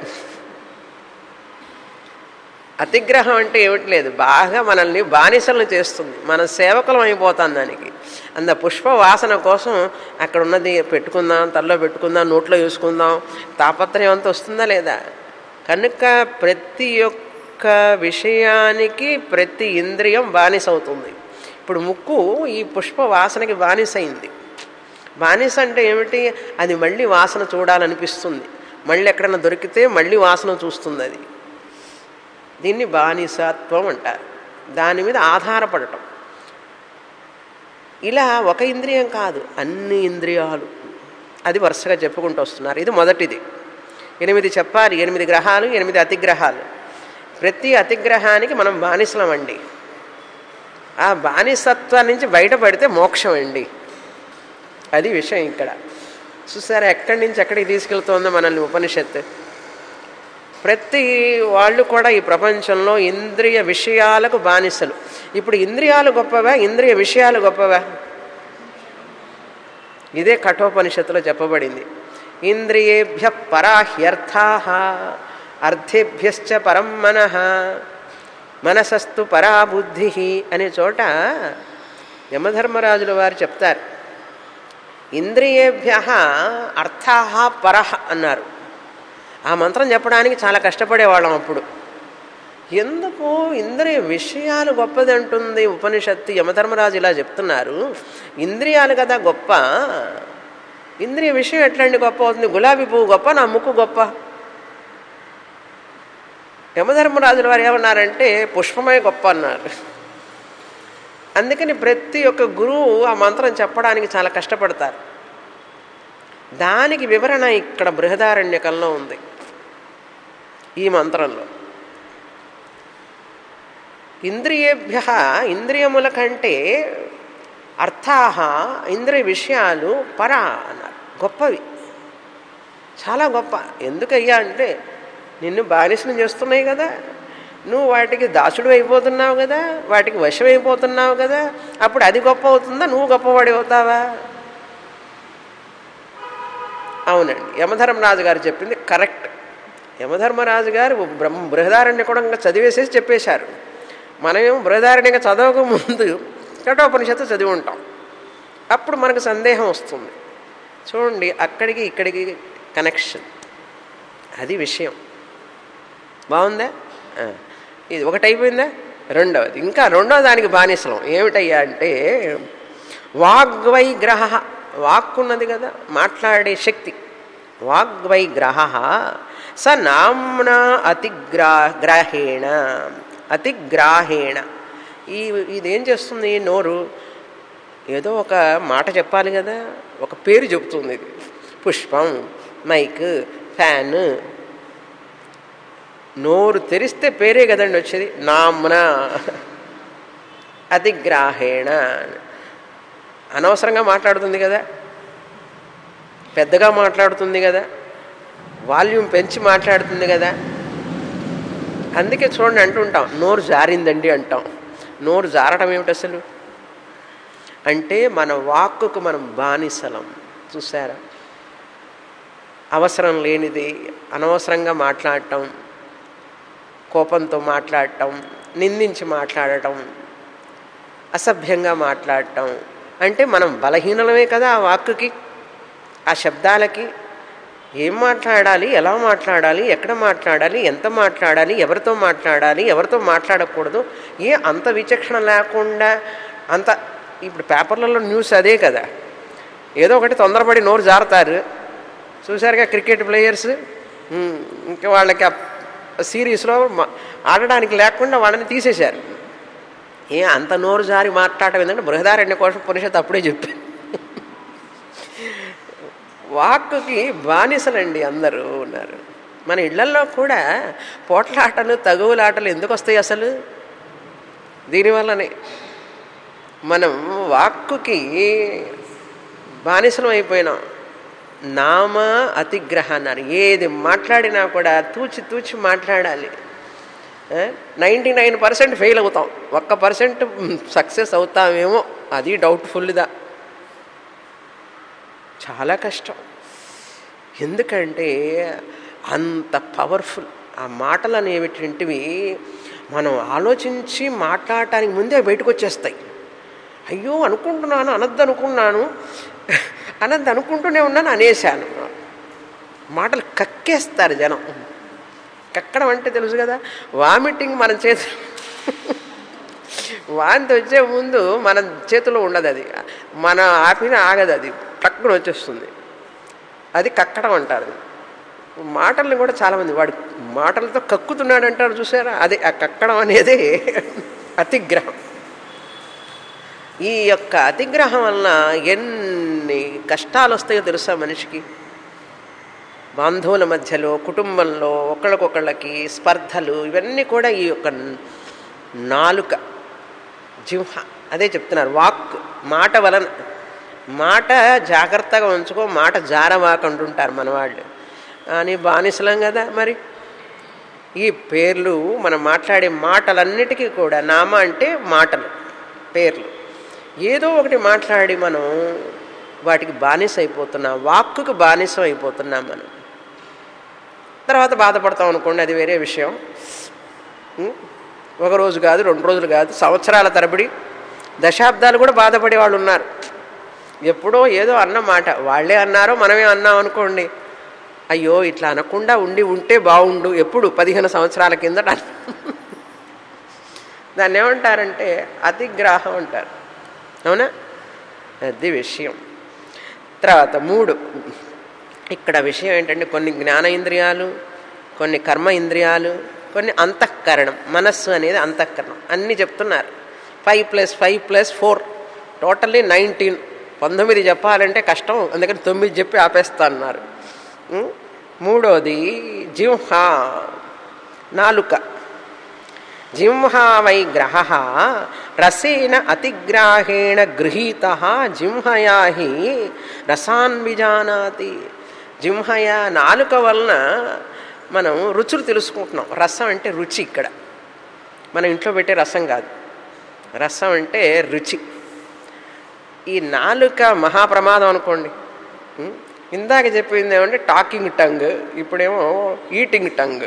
అతిగ్రహం అంటే ఏమిటి లేదు బాగా మనల్ని బానిసలను చేస్తుంది మన సేవకులం అయిపోతాం దానికి అంత పుష్ప వాసన కోసం అక్కడ ఉన్నది పెట్టుకుందాం తల్లో పెట్టుకుందాం నోట్లో చూసుకుందాం తాపత్రయం అంతా వస్తుందా లేదా కనుక ప్రతి ఒక్క విషయానికి ప్రతి ఇంద్రియం బానిస అవుతుంది ఇప్పుడు ముక్కు ఈ పుష్ప వాసనకి బానిసైంది బానిస అంటే ఏమిటి అది మళ్ళీ వాసన చూడాలనిపిస్తుంది మళ్ళీ ఎక్కడైనా దొరికితే మళ్ళీ వాసన చూస్తుంది అది దీన్ని బానిసత్వం అంటారు దాని మీద ఆధారపడటం ఇలా ఒక ఇంద్రియం కాదు అన్ని ఇంద్రియాలు అది వరుసగా చెప్పుకుంటూ వస్తున్నారు ఇది మొదటిది ఎనిమిది చెప్పాలి ఎనిమిది గ్రహాలు ఎనిమిది అతిగ్రహాలు ప్రతి అతిగ్రహానికి మనం బానిసలం అండి ఆ బానిసత్వం నుంచి బయటపడితే మోక్షం అండి అది విషయం ఇక్కడ చూసారా ఎక్కడి నుంచి ఎక్కడికి తీసుకెళ్తుందో మనల్ని ఉపనిషత్తు ప్రతి వాళ్ళు కూడా ఈ ప్రపంచంలో ఇంద్రియ విషయాలకు బానిసలు ఇప్పుడు ఇంద్రియాలు గొప్పవా ఇంద్రియ విషయాలు గొప్పవా ఇదే కఠోపనిషత్తులో చెప్పబడింది ఇంద్రియేభ్య పరాహ్యర్థా అర్థేభ్యశ్చ పరం మనః మనసస్తు పరా బుద్ధి అనే చోట యమధర్మరాజుల వారు చెప్తారు ఇంద్రియేభ్య అర్థా పరహ అన్నారు ఆ మంత్రం చెప్పడానికి చాలా కష్టపడేవాళ్ళం అప్పుడు ఎందుకు ఇంద్రియ విషయాలు గొప్పది అంటుంది ఉపనిషత్తు యమధర్మరాజు ఇలా చెప్తున్నారు ఇంద్రియాలు కదా గొప్ప ఇంద్రియ విషయం ఎట్లండి గొప్ప అవుతుంది గులాబీ పువ్వు గొప్ప నా ముక్కు గొప్ప యమధర్మరాజుల వారు ఏమన్నారంటే పుష్పమే గొప్ప అన్నారు అందుకని ప్రతి ఒక్క గురువు ఆ మంత్రం చెప్పడానికి చాలా కష్టపడతారు దానికి వివరణ ఇక్కడ బృహదారణ్యకంలో ఉంది ఈ మంత్రంలో ఇంద్రియేభ్య ఇంద్రియముల కంటే అర్థాహ ఇంద్రియ విషయాలు పరా అన్నారు గొప్పవి చాలా గొప్ప ఎందుకయ్యా అంటే నిన్ను బానిసను చేస్తున్నాయి కదా నువ్వు వాటికి దాసుడు అయిపోతున్నావు కదా వాటికి వశం అయిపోతున్నావు కదా అప్పుడు అది గొప్ప అవుతుందా నువ్వు గొప్పవాడి అవుతావా అవునండి యమధర్మరాజు గారు చెప్పింది కరెక్ట్ యమధర్మరాజు గారు బ్రహ్మ బృహదారణ్య కూడా చదివేసేసి చెప్పేశారు మనమేమో బృహదారణ్యంగా చదవక ముందు కఠోపనిషత్తు చదివి ఉంటాం అప్పుడు మనకు సందేహం వస్తుంది చూడండి అక్కడికి ఇక్కడికి కనెక్షన్ అది విషయం బాగుందా ఆ. ఇది ఒకటి అయిపోయిందా రెండవది ఇంకా రెండవ దానికి బానిసలం ఏమిటయ్యా అంటే వాగ్వైగ్రహ వాక్కున్నది కదా మాట్లాడే శక్తి వాగ్వైగ్రహ స నామ్నా అతిగ్రా గ్రాహేణ అతిగ్రాహేణ ఈ ఇదేం చేస్తుంది నోరు ఏదో ఒక మాట చెప్పాలి కదా ఒక పేరు చెప్తుంది ఇది పుష్పం మైక్ ఫ్యాన్ నోరు తెరిస్తే పేరే కదండి వచ్చేది నామ్న అతిగ్రాహేణ అనవసరంగా మాట్లాడుతుంది కదా పెద్దగా మాట్లాడుతుంది కదా వాల్యూమ్ పెంచి మాట్లాడుతుంది కదా అందుకే చూడండి అంటుంటాం నోరు జారిందండి అంటాం నోరు జారడం ఏమిటి అసలు అంటే మన వాక్కుకు మనం బానిసలం చూసారా అవసరం లేనిది అనవసరంగా మాట్లాడటం కోపంతో మాట్లాడటం నిందించి మాట్లాడటం అసభ్యంగా మాట్లాడటం అంటే మనం బలహీనలమే కదా ఆ వాక్కుకి ఆ శబ్దాలకి ఏం మాట్లాడాలి ఎలా మాట్లాడాలి ఎక్కడ మాట్లాడాలి ఎంత మాట్లాడాలి ఎవరితో మాట్లాడాలి ఎవరితో మాట్లాడకూడదు ఏ అంత విచక్షణ లేకుండా అంత ఇప్పుడు పేపర్లలో న్యూస్ అదే కదా ఏదో ఒకటి తొందరపడి నోరు జారుతారు చూసారుగా క్రికెట్ ప్లేయర్స్ ఉమ్, ఇంకా వాళ్ళకి ఆ సిరీస్లో మ- ఆడడానికి లేకుండా వాళ్ళని తీసేశారు ఏ అంత నోరు జారి మాట్లాడటం ఏంటంటే బృహదారణ్య కోశ పురుషత్ అప్పుడే చెప్పి వాక్కుకి బానిసలండి అందరూ ఉన్నారు మన ఇళ్లల్లో కూడా పోట్లాటలు తగువులాటలు ఎందుకు వస్తాయి అసలు దీనివల్లనే మనం వాక్కుకి బానిసలం అయిపోయినాం నామ అతిగ్రహ అన్నారు ఏది మాట్లాడినా కూడా తూచి తూచి మాట్లాడాలి నైంటీ నైన్ పర్సెంట్ ఫెయిల్ అవుతాం ఒక్క పర్సెంట్ సక్సెస్ అవుతామేమో అది డౌట్ఫుల్దా చాలా కష్టం ఎందుకంటే అంత పవర్ఫుల్ ఆ మాటలు అనేవిటివి మనం ఆలోచించి మాట్లాడటానికి ముందే బయటకు వచ్చేస్తాయి అయ్యో అనుకుంటున్నాను అనద్దు అనుకున్నాను అనద్దు అనుకుంటూనే ఉన్నాను అనేశాను మాటలు కక్కేస్తారు జనం కక్కడం అంటే తెలుసు కదా వామిటింగ్ మన చేతి వాంతి వచ్చే ముందు మన చేతిలో ఉండదు అది మన ఆపిన ఆగదు అది టక్కున వచ్చేస్తుంది అది కక్కడం అంటారు మాటల్ని కూడా చాలామంది వాడు మాటలతో కక్కుతున్నాడు అంటారు చూసారా అదే ఆ కక్కడం అనేది అతిగ్రహం ఈ యొక్క అతిగ్రహం వలన ఎన్ని కష్టాలు వస్తాయో తెలుసా మనిషికి బంధువుల మధ్యలో కుటుంబంలో ఒకళ్ళకొకళ్ళకి స్పర్ధలు ఇవన్నీ కూడా ఈ యొక్క నాలుక జింహ అదే చెప్తున్నారు వాక్ మాట వలన మాట జాగ్రత్తగా ఉంచుకో మాట జారవాక అంటుంటారు మన వాళ్ళు అని బానిసలం కదా మరి ఈ పేర్లు మనం మాట్లాడే మాటలన్నిటికీ కూడా నామ అంటే మాటలు పేర్లు ఏదో ఒకటి మాట్లాడి మనం వాటికి బానిస అయిపోతున్నాం వాక్కుకు బానిసం అయిపోతున్నాం మనం తర్వాత బాధపడతాం అనుకోండి అది వేరే విషయం ఉం? ఒక రోజు కాదు రెండు రోజులు కాదు సంవత్సరాల తరబడి దశాబ్దాలు కూడా బాధపడే వాళ్ళు ఉన్నారు ఎప్పుడో ఏదో అన్న మాట వాళ్ళే అన్నారో మనమే అన్నాం అనుకోండి అయ్యో ఇట్లా అనకుండా ఉండి ఉంటే బాగుండు ఎప్పుడు పదిహేను సంవత్సరాల కిందట దాన్ని ఏమంటారంటే అతిగ్రాహం అంటారు అవునా అది విషయం తర్వాత మూడు ఇక్కడ విషయం ఏంటంటే కొన్ని జ్ఞాన ఇంద్రియాలు కొన్ని కర్మ ఇంద్రియాలు కొన్ని అంతఃకరణం మనస్సు అనేది అంతఃకరణం అన్నీ చెప్తున్నారు five plus five plus four totally nineteen పంతొమ్మిది చెప్పాలంటే కష్టం అందుకని తొమ్మిది చెప్పి ఆపేస్తా అన్నారు ఉం? మూడోది జింహ నాలుక జింహా వై గ్రహ రసేన అతిగ్రాహేణ గృహీత జింహయా హి రసాన్ విజానాతి జింహయ నాలుక వలన మనం రుచులు తెలుసుకుంటున్నాం రసం అంటే రుచి ఇక్కడ మన ఇంట్లో పెట్టే రసం కాదు రసం అంటే రుచి ఈ నాలుక మహాప్రమాదం అనుకోండి ఉం? ఇందాక చెప్పింది ఏమంటే టాకింగ్ టంగ్ ఇప్పుడేమో ఈటింగ్ టంగ్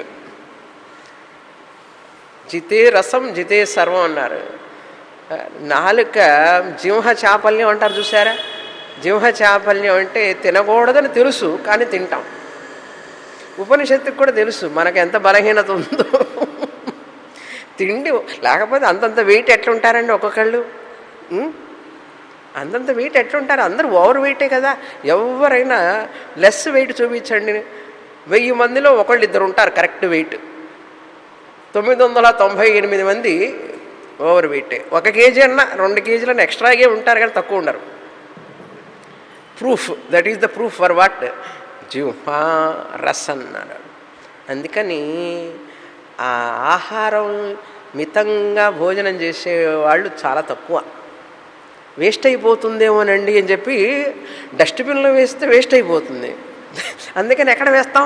జితే రసం జితే సర్వం అన్నారు నాలుక జింహ చాపల్యం అంటారు చూసారా జింహ చాపల్యం అంటే తినకూడదని తెలుసు కానీ తింటాం ఉపనిషత్తుకు కూడా తెలుసు మనకు ఎంత బలహీనత ఉందో తిండి లేకపోతే అంతంత వెయిట్ ఎట్లుంటారండి ఒక్కొక్కళ్ళు ఉం? అంతంత వెయిట్ ఎట్లుంటారు అందరూ ఓవర్ వెయిటే కదా ఎవరైనా లెస్ వెయిట్ చూపించండి వెయ్యి మందిలో ఒకళ్ళు ఇద్దరు ఉంటారు కరెక్ట్ వెయిట్ తొమ్మిది వందల తొంభై ఎనిమిది మంది ఓవర్ వెయిటే ఒక కేజీ అన్నా రెండు కేజీలన్నా ఎక్స్ట్రాగే ఉంటారు కానీ తక్కువ ఉండరు proof that is the proof for what జిహ్వా రస్ అన్నాడు అందుకని ఆ ఆహారం మితంగా భోజనం చేసే వాళ్ళు చాలా తక్కువ వేస్ట్ అయిపోతుందేమోనండి అని చెప్పి డస్ట్బిన్లో వేస్తే వేస్ట్ అయిపోతుంది అందుకని ఎక్కడ వేస్తాం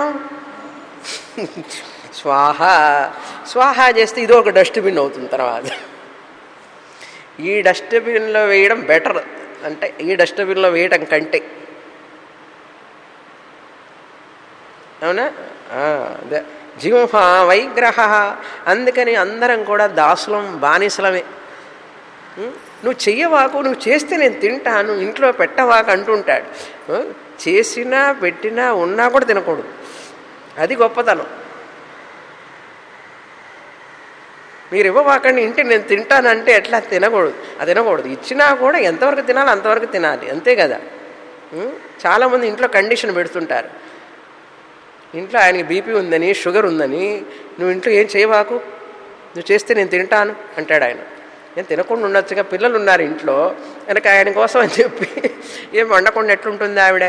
స్వాహ స్వాహ చేస్తే ఇదో ఒక డస్ట్బిన్ అవుతుంది తర్వాత ఈ డస్ట్బిన్లో వేయడం బెటర్ అంటే ఈ డస్ట్బిన్లో వేయడం కంటే అవునా ఆ, అదే జింహ వైగ్రహ అందుకని అందరం కూడా దాసులం బానిసలమే ఉం? నువ్వు చెయ్యవాకు నువ్వు చేస్తే నేను తింటాను ఇంట్లో పెట్టవాకు అంటుంటాడు ఆ, చేసినా పెట్టినా ఉన్నా కూడా తినకూడదు అది గొప్పతనం మీరు ఇవ్వవాకండి ఇంటి నేను తింటానంటే ఎట్లా తినకూడదు అది తినకూడదు ఇచ్చినా కూడా ఎంతవరకు తినాలి అంతవరకు తినాలి అంతే కదా ఉం? చాలామంది ఇంట్లో కండిషన్ పెడుతుంటారు ఇంట్లో ఆయనకి బీపీ ఉందని షుగర్ ఉందని నువ్వు ఇంట్లో ఏం చేయవాకు నువ్వు చేస్తే నేను తింటాను అంటాడు ఆయన నేను తినకుండా ఉండొచ్చుగా పిల్లలు ఉన్నారు ఇంట్లో వెనక ఆయన కోసం అని చెప్పి ఏం వండకుండా ఎట్లుంటుంది ఆవిడ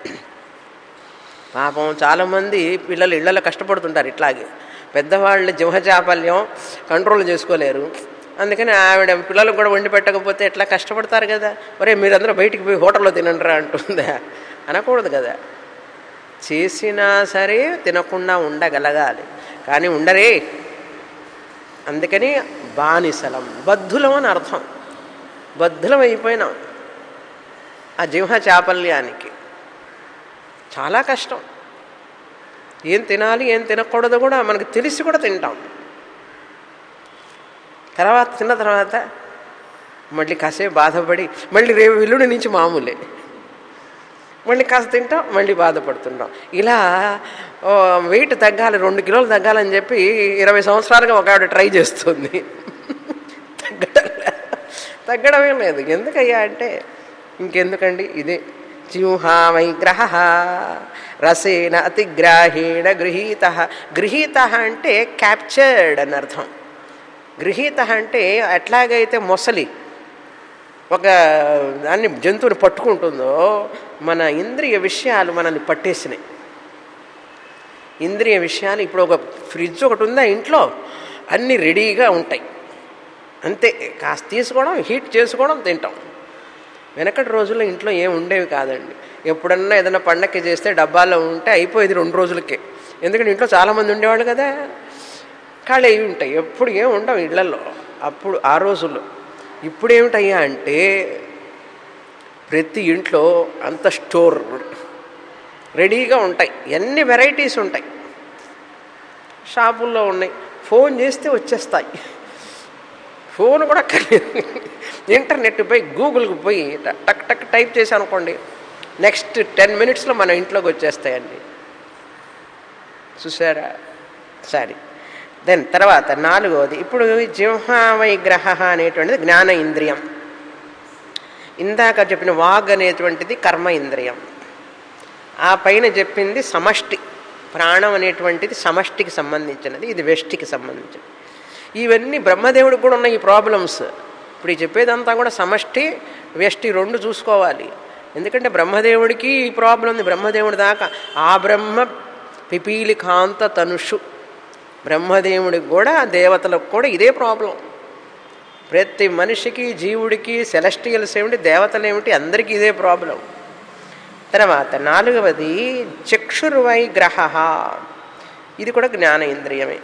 పాపం చాలామంది పిల్లలు ఇళ్లలో కష్టపడుతుంటారు ఇట్లాగే పెద్దవాళ్ళు జింహచాపల్యం కంట్రోల్ చేసుకోలేరు అందుకని ఆవిడ పిల్లలకు కూడా వండి పెట్టకపోతే ఎట్లా కష్టపడతారు కదా ఒరే మీరందరూ బయటికి పోయి హోటల్లో తినండిరా అంటుందా అనకూడదు కదా చేసినా సరే తినకుండా ఉండగలగాలి కానీ ఉండరే అందుకని బానిసలం బద్ధులం అని అర్థం బద్ధులం అయిపోయినాం ఆ జింహ చాపల్యానికి చాలా కష్టం ఏం తినాలి ఏం తినకూడదు కూడా మనకు తెలిసి కూడా తింటాం తర్వాత తిన్న తర్వాత మళ్ళీ కాసేపు బాధపడి మళ్ళీ రేపు ఎల్లుండి నుంచి మామూలే మళ్ళీ కాస్త తింటాం మళ్ళీ బాధపడుతుంటాం ఇలా ఓ, వెయిట్ తగ్గాలి రెండు కిలోలు తగ్గాలని చెప్పి ఇరవై సంవత్సరాలుగా ఒక ఆవిడ ట్రై చేస్తుంది తగ్గడం లే- తగ్గడమే లేదు ఎందుకయ్యా అంటే ఇంకెందుకండి ఇదే జింహా వైగ్రహ రసేన అతిగ్రాహేణ గృహీత గృహీత అంటే క్యాప్చర్డ్ అని అర్థం గృహీత అంటే ఎట్లాగైతే మొసలి ఒక దాన్ని జంతువుని పట్టుకుంటుందో మన ఇంద్రియ విషయాలు మనల్ని పట్టేసినాయి ఇంద్రియ విషయాలు ఇప్పుడు ఒక ఫ్రిడ్జ్ ఒకటి ఉందా ఇంట్లో అన్నీ రెడీగా ఉంటాయి అంతే కాస్త తీసుకోవడం హీట్ చేసుకోవడం తింటాం వెనకటి రోజుల్లో ఇంట్లో ఏం ఉండేవి కాదండి ఎప్పుడన్నా ఏదైనా పండక్కి చేస్తే డబ్బాలో ఉంటే అయిపోయేది రెండు రోజులకే ఎందుకంటే ఇంట్లో చాలామంది ఉండేవాళ్ళు కదా ఖాళీ అయి ఉంటాయి ఎప్పుడు ఏం ఉండవు ఇళ్లలో అప్పుడు ఆ రోజుల్లో ఇప్పుడు ఏమిటయ్యా అంటే ప్రతి ఇంట్లో అంత స్టోర్ రెడీగా ఉంటాయి ఎన్ని వెరైటీస్ ఉంటాయి షాపుల్లో ఉన్నాయి ఫోన్ చేస్తే వచ్చేస్తాయి ఫోన్ కూడా అక్కర్లేదు ఇంటర్నెట్ పోయి గూగుల్కి పోయి టక్ టక్ టైప్ చేసి అనుకోండి నెక్స్ట్ టెన్ మినిట్స్లో మన ఇంట్లోకి వచ్చేస్తాయండి చూసారా సరే దెన్ తర్వాత నాలుగవది ఇప్పుడు జింహ వైగ్రహ అనేటువంటిది జ్ఞాన ఇంద్రియం ఇందాక చెప్పిన వాగ్ అనేటువంటిది కర్మ ఇంద్రియం ఆ పైన చెప్పింది సమష్టి ప్రాణం అనేటువంటిది సమష్టికి సంబంధించినది ఇది వెష్టికి సంబంధించినది ఇవన్నీ బ్రహ్మదేవుడికి కూడా ఉన్నాయి ఈ ప్రాబ్లమ్స్ ఇప్పుడు ఈ చెప్పేదంతా కూడా సమష్టి వ్యష్టి రెండు చూసుకోవాలి ఎందుకంటే బ్రహ్మదేవుడికి ఈ ప్రాబ్లం ఉంది బ్రహ్మదేవుడి దాకా ఆ బ్రహ్మ పిపీలికాంత తనుషు బ్రహ్మదేవుడికి కూడా దేవతలకు కూడా ఇదే ప్రాబ్లం ప్రతి మనిషికి జీవుడికి సెలస్టియల్స్ ఏమిటి దేవతలు ఏమిటి అందరికీ ఇదే ప్రాబ్లం తర్వాత నాలుగవది చక్షుర్వైగ్రహ ఇది కూడా జ్ఞాన ఇంద్రియమే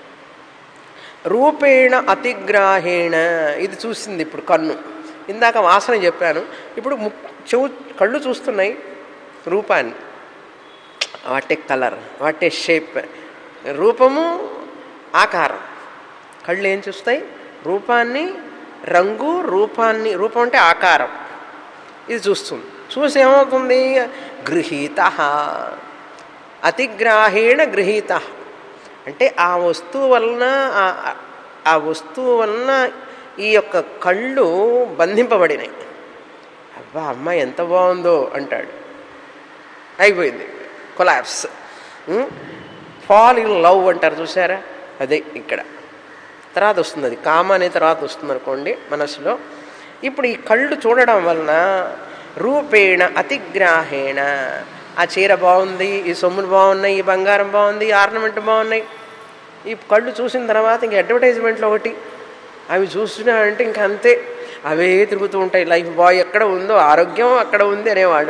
రూపేణ అతిగ్రాహేణ ఇది చూసింది ఇప్పుడు కన్ను ఇందాక వాసన చెప్పాను ఇప్పుడు ము చెవు కళ్ళు చూస్తున్నాయి రూపాన్ని వాటే కలర్ వాటే షేప్ రూపము ఆకారం కళ్ళు ఏం చూస్తాయి రూపాన్ని రంగు రూపాన్ని రూపం అంటే ఆకారం ఇది చూస్తుంది చూసి ఏమవుతుంది గృహీత అతిగ్రాహేణ గృహీత అంటే ఆ వస్తువు వలన ఆ- ఆ వస్తువు వలన ఈ యొక్క కళ్ళు బంధింపబడినాయి అబ్బా అమ్మాయి ఎంత బాగుందో అంటాడు అయిపోయింది కొలాప్స్ ఫాల్ ఇన్ లవ్ అంటారు చూసారా అదే ఇక్కడ తర్వాత వస్తుంది అది కామ అనే తర్వాత వస్తుంది అనుకోండి మనసులో ఇప్పుడు ఈ కళ్ళు చూడడం వలన రూపేణ అతిగ్రాహేణ ఆ చీర బాగుంది ఈ సొమ్ములు బాగున్నాయి ఈ బంగారం బాగుంది ఈ ఆర్నమెంట్ బాగున్నాయి ఈ కళ్ళు చూసిన తర్వాత ఇంక అడ్వర్టైజ్మెంట్లో ఒకటి అవి చూస్తున్నా అంటే ఇంక అంతే అవే తిరుగుతూ ఉంటాయి లైఫ్ బాయ్ ఎక్కడ ఉందో ఆరోగ్యం అక్కడ ఉంది అనేవాడు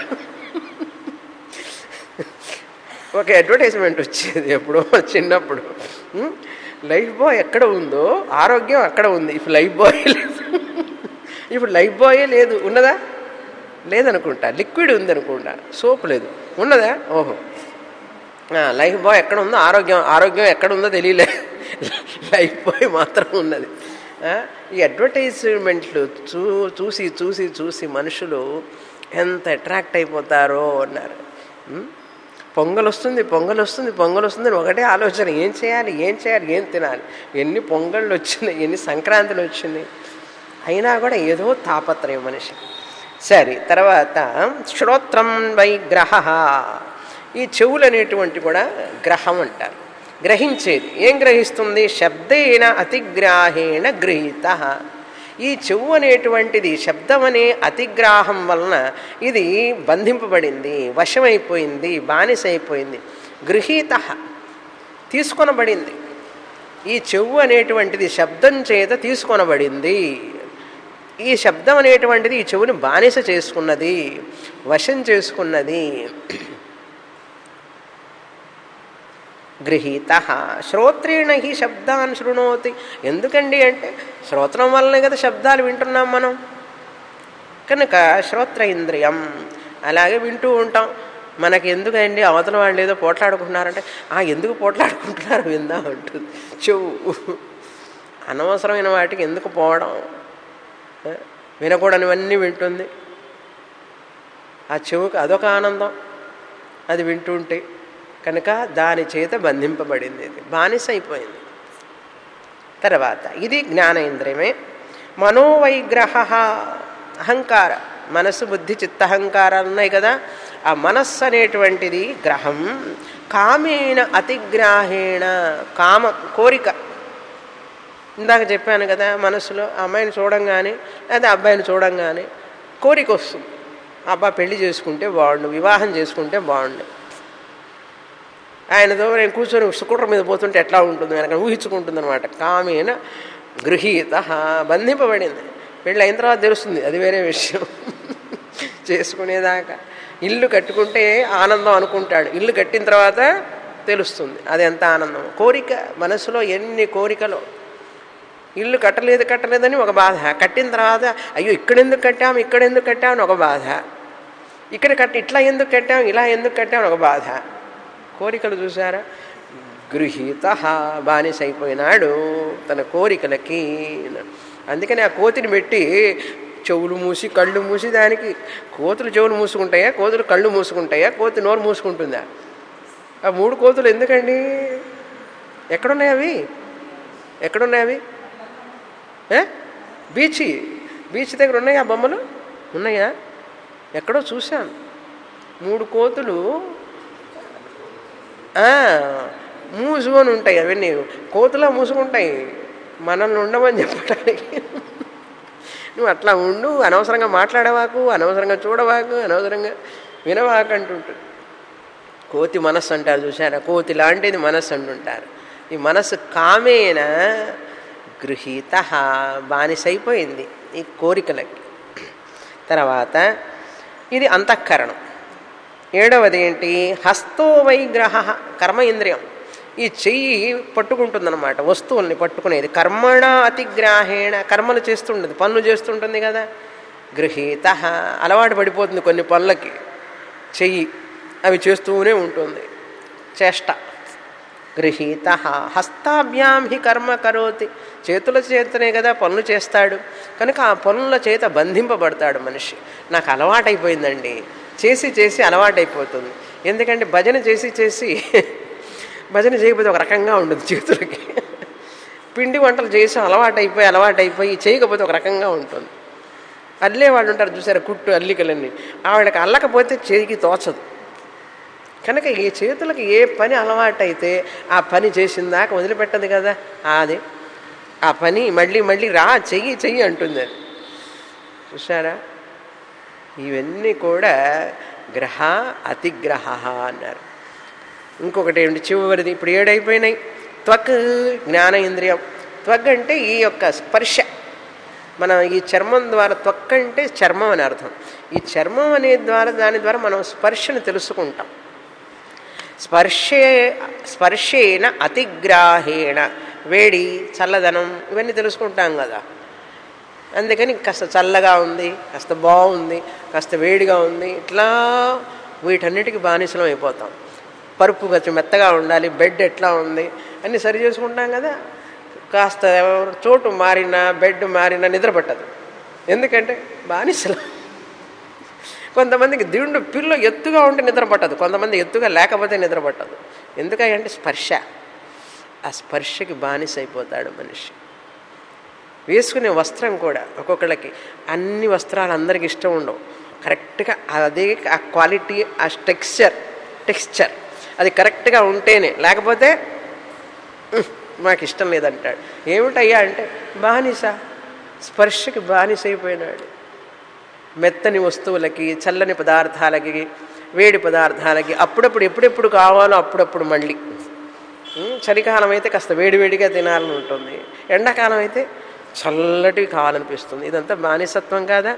ఒక అడ్వర్టైజ్మెంట్ వచ్చేది ఎప్పుడో చిన్నప్పుడు ఉం? లైఫ్ బాయ్ ఎక్కడ ఉందో ఆరోగ్యం అక్కడ ఉంది ఇప్పుడు లైఫ్ బాయ్ లేదు ఇప్పుడు లైఫ్ బాయే లేదు ఉన్నదా లేదనుకుంటా లిక్విడ్ ఉందనుకుంటా సోప్ లేదు ఉన్నదా ఓహో ఆ, లైఫ్ బాయ్ ఎక్కడ ఉందో ఆరోగ్యం ఆరోగ్యం ఎక్కడ ఉందో తెలియలే లైఫ్ బాయ్ మాత్రం ఉన్నది ఆ, ఈ అడ్వర్టైజ్మెంట్లు చూ చూసి చూసి చూసి మనుషులు ఎంత అట్రాక్ట్ అయిపోతారో అన్నారు ఉం? పొంగల్ వస్తుంది పొంగల్ వస్తుంది పొంగల్ వస్తుంది అని ఒకటే ఆలోచన ఏం చేయాలి ఏం చేయాలి ఏం తినాలి ఎన్ని పొంగళ్ళు వచ్చినాయి ఎన్ని సంక్రాంతులు వచ్చినాయి అయినా కూడా ఏదో తాపత్రయం మనిషి సరే తర్వాత శ్రోత్రం వై గ్రహ ఈ చెవులు అనేటువంటి కూడా గ్రహం అంటారు గ్రహించేది ఏం గ్రహిస్తుంది శబ్దేన అతిగ్రాహేణ గృహీత ఈ చెవు అనేటువంటిది శబ్దం అనే అతిగ్రాహం వలన ఇది బంధింపబడింది వశమైపోయింది బానిసైపోయింది గృహీత తీసుకొనబడింది ఈ చెవు అనేటువంటిది శబ్దం చేత తీసుకొనబడింది ఈ శబ్దం అనేటువంటిది ఈ చెవుని బానిస చేసుకున్నది వశం చేసుకున్నది గృహీత శ్రోత్రేణ హి శబ్దాన్ని శృణోతి ఎందుకండి అంటే శ్రోత్రం వల్లనే కదా శబ్దాలు వింటున్నాం మనం కనుక శ్రోత్ర ఇంద్రియం అలాగే వింటూ ఉంటాం మనకి ఎందుకండి అవతల వాళ్ళు ఏదో పోట్లాడుకుంటున్నారంటే ఆ ఎందుకు పోట్లాడుకుంటున్నారు విందా అంటుంది చెవు అనవసరమైన వాటికి ఎందుకు పోవడం ఆ, వినకూడనివన్నీ వింటుంది ఆ చెవుకి అదొక ఆనందం అది వింటుంటే కనుక దాని చేత బంధింపబడింది ఇది బానిస అయిపోయింది తర్వాత ఇది జ్ఞానేంద్రియమే మనోవైగ్రహ అహంకార మనసు బుద్ధి చిత్తహంకారాలు ఉన్నాయి కదా ఆ మనస్సు అనేటువంటిది గ్రహం కామేణ అతిగ్రాహేణ కామ కోరిక ఇందాక చెప్పాను కదా మనసులో ఆ అమ్మాయిని చూడంగానే లేదా అబ్బాయిని చూడంగానే కోరిక వస్తుంది ఆ అబ్బాయి పెళ్లి చేసుకుంటే బాగుండు వివాహం చేసుకుంటే బాగుండు ఆయనతో నేను కూర్చొని స్కూటర్ మీద పోతుంటే ఎట్లా ఉంటుంది వెనక ఊహించుకుంటుంది అనమాట కామేన గృహీత బంధింపబడింది పెళ్ళి అయిన తర్వాత తెలుస్తుంది అది వేరే విషయం చేసుకునేదాకా ఇల్లు కట్టుకుంటే ఆనందం అనుకుంటాడు ఇల్లు కట్టిన తర్వాత తెలుస్తుంది అది ఎంత ఆనందం కోరిక మనసులో ఎన్ని కోరికలు ఇల్లు కట్టలేదు కట్టలేదని ఒక బాధ కట్టిన తర్వాత అయ్యో ఇక్కడెందుకు కట్టాం ఇక్కడెందుకు కట్టాం అని ఒక బాధ ఇక్కడ కట్టి ఇట్లా ఎందుకు కట్టాం ఇలా ఎందుకు కట్టాం అని ఒక బాధ కోరికలు చూసారా గృహీత బానిస అయిపోయినాడు తన కోరికలకి అందుకని ఆ కోతిని పెట్టి చెవులు మూసి కళ్ళు మూసి దానికి కోతులు చెవులు మూసుకుంటాయా కోతులు కళ్ళు మూసుకుంటాయా కోతి నోరు మూసుకుంటుందా ఆ మూడు కోతులు ఎందుకండి ఎక్కడున్నాయి అవి ఎక్కడున్నాయి అవి ఏ బీచ్ బీచ్ దగ్గర ఉన్నాయా బొమ్మలు ఉన్నాయా ఎక్కడో చూశాను మూడు కోతులు ఆ, మూసుకొని ఉంటాయి అవన్నీ కోతులా మూసుకుంటాయి మనల్ని ఉండమని చెప్పడానికి నువ్వు అట్లా ఉండు అనవసరంగా మాట్లాడవాకు అనవసరంగా చూడవాకు అనవసరంగా వినవాకు అంటుంటుంది కోతి మనస్సు అంటారు చూసారా కోతి లాంటిది మనస్సు అంటుంటారు ఈ మనస్సు కామేన గృహీత బానిసైపోయింది ఈ కోరికలకి తర్వాత ఇది అంతఃకరణం ఏడవది ఏంటి హస్తో వైగ్రహ కర్మ ఇంద్రియం ఈ చెయ్యి పట్టుకుంటుందన్నమాట వస్తువుల్ని పట్టుకునేది కర్మణ అతిగ్రాహేణ కర్మలు చేస్తుంటుంది పనులు చేస్తుంటుంది కదా గృహీత అలవాటు పడిపోతుంది కొన్ని పనులకి చెయ్యి అవి చేస్తూనే ఉంటుంది చేష్ట గృహీత హస్తాభ్యాం హి కర్మ కరోతి చేతుల చేతనే కదా పనులు చేస్తాడు కనుక ఆ పనుల చేత బంధింపబడతాడు మనిషి నాకు అలవాటైపోయిందండి చేసి చేసి అలవాటైపోతుంది ఎందుకంటే భజన చేసి చేసి భజన చేయకపోతే ఒక రకంగా ఉండదు చేతులకి పిండి వంటలు చేసి అలవాటైపోయి అలవాటైపోయి చేయకపోతే ఒక రకంగా ఉంటుంది అల్లే వాళ్ళు ఉంటారు చూసారా కుట్టు అల్లికలన్నీ ఆవిడకి అల్లకపోతే చేయికి తోచదు కనుక ఈ చేతులకు ఏ పని అలవాటైతే ఆ పని చేసిన దాకా వదిలిపెట్టదు కదా అది ఆ పని మళ్ళీ మళ్ళీ రా చెయ్యి చెయ్యి అంటుంది అది చూసారా ఇవన్నీ కూడా గ్రహ అతిగ్రహ అన్నారు ఇంకొకటి ఏంటి చివరిది ఇప్పుడు ఏడైపోయినాయి త్వక్ జ్ఞాన ఇంద్రియం త్వగ్ అంటే ఈ యొక్క స్పర్శ మనం ఈ చర్మం ద్వారా త్వక్ అంటే చర్మం అని అర్థం ఈ చర్మం అనే ద్వారా దాని ద్వారా మనం స్పర్శను తెలుసుకుంటాం స్పర్శే స్పర్శేన అతిగ్రాహేణ వేడి చల్లదనం ఇవన్నీ తెలుసుకుంటాం కదా అందుకని కాస్త చల్లగా ఉంది కాస్త బాగుంది కాస్త వేడిగా ఉంది ఇట్లా వీటన్నిటికీ బానిసలం అయిపోతాం పరుపు కొంచెం మెత్తగా ఉండాలి బెడ్ ఎట్లా ఉంది అన్నీ సరి చేసుకుంటాం కదా కాస్త చోటు మారినా బెడ్ మారినా నిద్ర పట్టదు ఎందుకంటే బానిసలం కొంతమందికి దిండు పిల్ల ఎత్తుగా ఉంటే నిద్ర పట్టదు కొంతమంది ఎత్తుగా లేకపోతే నిద్ర పట్టదు ఎందుకంటే స్పర్శ ఆ స్పర్శకి బానిస అయిపోతాడు మనిషి వేసుకునే వస్త్రం కూడా ఒక్కొక్కళ్ళకి అన్ని వస్త్రాలు అందరికి ఇష్టం ఉండవు కరెక్ట్గా అదే ఆ క్వాలిటీ ఆ టెక్స్చర్ టెక్స్చర్ అది కరెక్ట్గా ఉంటేనే లేకపోతే "ఉహ్, మాకు ఇష్టం లేదంటాడు ఏమిటయ్యా అంటే బానిస స్పర్శకి బానిస అయిపోయినాడు మెత్తని వస్తువులకి చల్లని పదార్థాలకి వేడి పదార్థాలకి అప్పుడప్పుడు ఎప్పుడెప్పుడు కావాలో అప్పుడప్పుడు మళ్ళీ ఉమ్, చలికాలం అయితే కాస్త వేడివేడిగా తినాలని ఉంటుంది ఎండాకాలం అయితే చల్లటివి కావాలనిపిస్తుంది ఇదంతా బానిసత్వం కాదా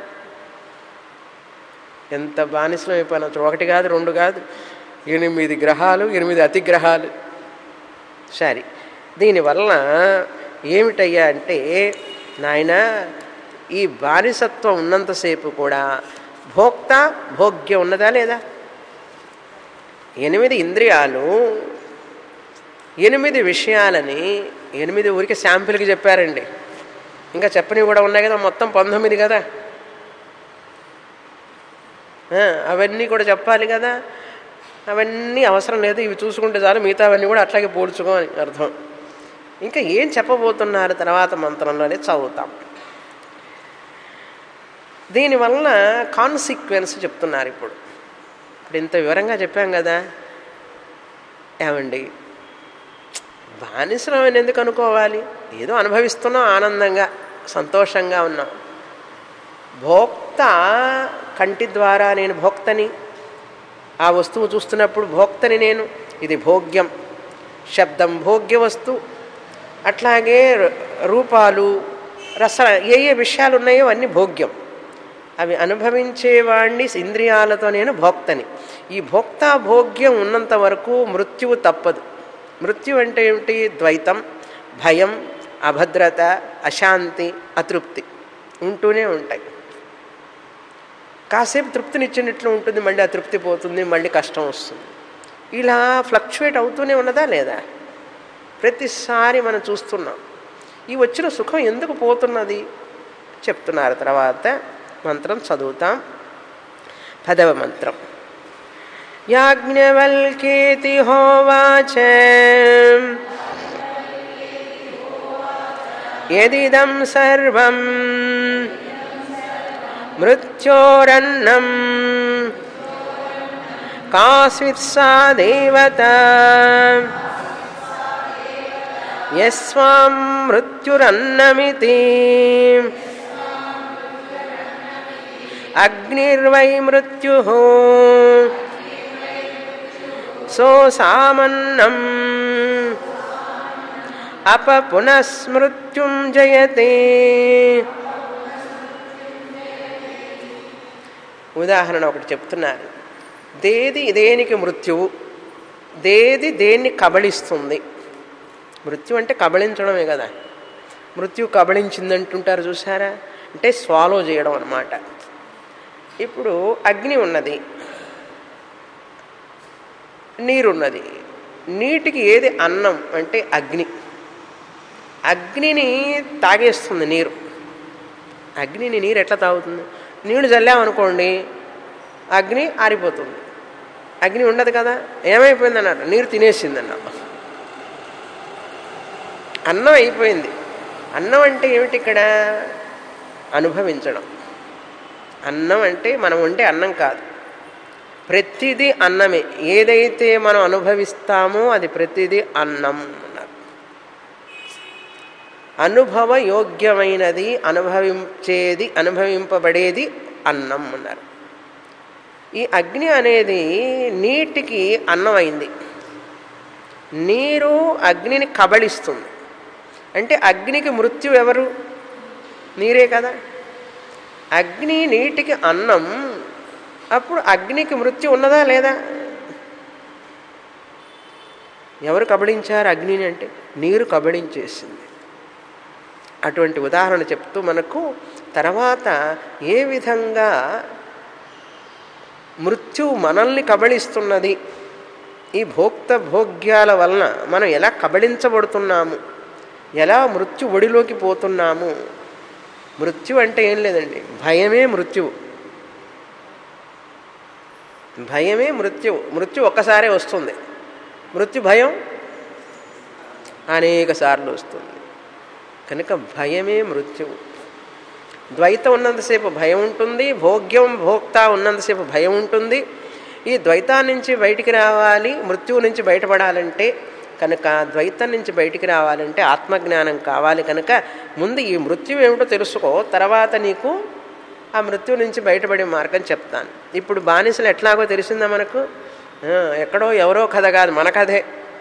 ఎంత బానిసలం అయిపోయినా ఒకటి కాదు రెండు కాదు ఎనిమిది గ్రహాలు ఎనిమిది అతిగ్రహాలు సరే దీనివలన ఏమిటయ్యా అంటే నాయన ఈ బానిసత్వం ఉన్నంతసేపు కూడా భోక్త భోగ్యం ఉన్నదా లేదా ఎనిమిది ఇంద్రియాలు ఎనిమిది విషయాలని ఎనిమిది ఊరికి శాంపిల్కి చెప్పారండి ఇంకా చెప్పనివి కూడా ఉన్నాయి కదా మొత్తం పంతొమ్మిది కదా ఆ, అవన్నీ కూడా చెప్పాలి కదా అవన్నీ అవసరం లేదు ఇవి చూసుకుంటే చాలు మిగతా అవన్నీ కూడా అట్లాగే పోల్చుకో అని అర్థం ఇంకా ఏం చెప్పబోతున్నారు తర్వాత మంత్రంలోనే చదువుతాం దీనివలన కాన్సిక్వెన్స్ చెప్తున్నారు ఇప్పుడు ఇప్పుడు ఇంత వివరంగా చెప్పాం కదా ఏమండి బానిసలం అని ఎందుకు అనుకోవాలి ఏదో అనుభవిస్తున్నాం ఆనందంగా సంతోషంగా ఉన్నాం భోక్త కంటి ద్వారా నేను భోక్తని ఆ వస్తువు చూస్తున్నప్పుడు భోక్తని నేను ఇది భోగ్యం శబ్దం భోగ్య వస్తు అట్లాగే ర- రూపాలు రస ఏ ఏ విషయాలు ఉన్నాయో అన్నీ భోగ్యం అవి అనుభవించేవాడిని ఇంద్రియాలతో నేను భోక్తని ఈ భోక్త భోగ్యం ఉన్నంత వరకు మృత్యువు తప్పదు మృత్యు అంటే ఏమిటి ద్వైతం భయం అభద్రత అశాంతి అతృప్తి ఉంటూనే ఉంటాయి కాసేపు తృప్తినిచ్చినట్లు ఉంటుంది మళ్ళీ ఆ తృప్తి పోతుంది మళ్ళీ కష్టం వస్తుంది ఇలా ఫ్లక్చువేట్ అవుతూనే ఉన్నదా లేదా ప్రతిసారి మనం చూస్తున్నాం ఈ వచ్చిన సుఖం ఎందుకు పోతున్నది చెప్తున్నారు తర్వాత మంత్రం చదువుతాం పదవ మంత్రం యాజ్ఞవల్కేతి హోవాచ యదిదం సర్వం మృత్యోరన్నం కాస్విత్ సా దేవత యస్వాం మృత్యురన్నమితి అగ్నిర్వై మృత్యు సోసామన్నం అప పునఃస్మృత్యుం జయతే ఉదాహరణ ఒకటి చెప్తున్నారు దేది దేనికి మృత్యువు దేది దేన్ని కబళిస్తుంది మృత్యు అంటే కబళించడమే కదా మృత్యు కబళించిందంటుంటారు చూసారా అంటే స్వాలో చేయడం అన్నమాట ఇప్పుడు అగ్ని ఉన్నది నీరున్నది నీటికి ఏది అన్నం అంటే అగ్ని అగ్నిని తాగేస్తుంది నీరు అగ్నిని నీరు ఎట్లా తాగుతుంది నీళ్లు చల్లామనుకోండి అగ్ని ఆరిపోతుంది అగ్ని ఉండదు కదా ఏమైపోయింది అన్నారు నీరు తినేసింది అన్న అన్నం అయిపోయింది అన్నం అంటే ఏమిటి ఇక్కడ అనుభవించడం అన్నం అంటే మనం ఉంటే అన్నం కాదు ప్రతిదీ అన్నమే ఏదైతే మనం అనుభవిస్తామో అది ప్రతిదీ అన్నం అన్నారు అనుభవ యోగ్యమైనది అనుభవించేది అనుభవింపబడేది అన్నం అన్నారు ఈ అగ్ని అనేది నీటికి అన్నం అయింది నీరు అగ్నిని కబళిస్తుంది అంటే అగ్నికి మృత్యు ఎవరు నీరే కదా అగ్ని నీటికి అన్నం అప్పుడు అగ్నికి మృత్యు ఉన్నదా లేదా ఎవరు కబళించారు అగ్నిని అంటే నీరు కబళించేసింది అటువంటి ఉదాహరణ చెప్తూ మనకు తర్వాత ఏ విధంగా మృత్యు మనల్ని కబళిస్తున్నది ఈ భోక్త భోగ్యాల వలన మనం ఎలా కబళించబడుతున్నాము ఎలా మృత్యు ఒడిలోకి పోతున్నాము మృత్యు అంటే ఏం లేదండి భయమే మృత్యువు భయమే మృత్యు మృత్యు ఒక్కసారే వస్తుంది మృత్యు భయం అనేక సార్లు వస్తుంది కనుక భయమే మృత్యువు ద్వైతం ఉన్నంతసేపు భయం ఉంటుంది భోగ్యం భోక్త ఉన్నంతసేపు భయం ఉంటుంది ఈ ద్వైతాన్ని నుంచి బయటికి రావాలి మృత్యువు నుంచి బయటపడాలంటే కనుక ద్వైతం నుంచి బయటికి రావాలంటే ఆత్మజ్ఞానం కావాలి కనుక ముందు ఈ మృత్యు ఏమిటో తెలుసుకో తర్వాత నీకు ఆ మృత్యు నుంచి బయటపడే మార్గం చెప్తాను ఇప్పుడు బానిసలు ఎట్లాగో తెలిసిందా మనకు ఎక్కడో ఎవరో కథ కాదు మన కథే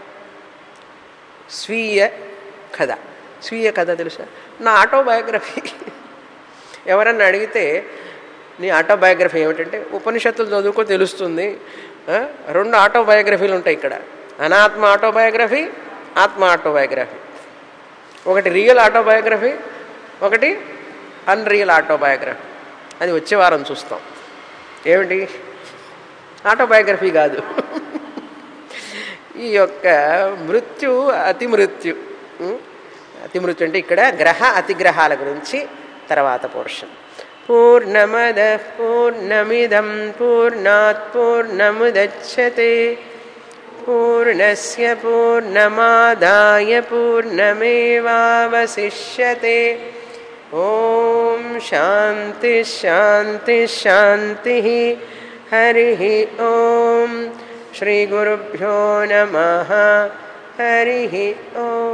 స్వీయ కథ స్వీయ కథ తెలుసా నా ఆటోబయోగ్రఫీ ఎవరన్నా అడిగితే నీ ఆటోబయోగ్రఫీ ఏమిటంటే ఉపనిషత్తులు చదువుకో తెలుస్తుంది రెండు ఆటోబయోగ్రఫీలు ఉంటాయి ఇక్కడ అనాత్మ ఆటోబయోగ్రఫీ ఆత్మ ఆటోబయోగ్రఫీ ఒకటి రియల్ ఆటోబయోగ్రఫీ ఒకటి అన్రియల్ ఆటోబయోగ్రఫీ అది వచ్చే వారం చూస్తాం ఏమిటి ఆటోబయోగ్రఫీ కాదు ఈ యొక్క మృత్యు అతి మృత్యు అతి మృత్యు అంటే ఇక్కడ గ్రహ అతిగ్రహాల గురించి తర్వాత పోర్షన్ పూర్ణమద పూర్ణమిదం పూర్ణాత్ పూర్ణముదచ్చతే పూర్ణస్య పూర్ణమాదాయ పూర్ణమేవావశిష్యతే ఓం శాంతి శాంతి శాంతి హరి ఓం శ్రీగురుభ్యో నమ హరి ఓం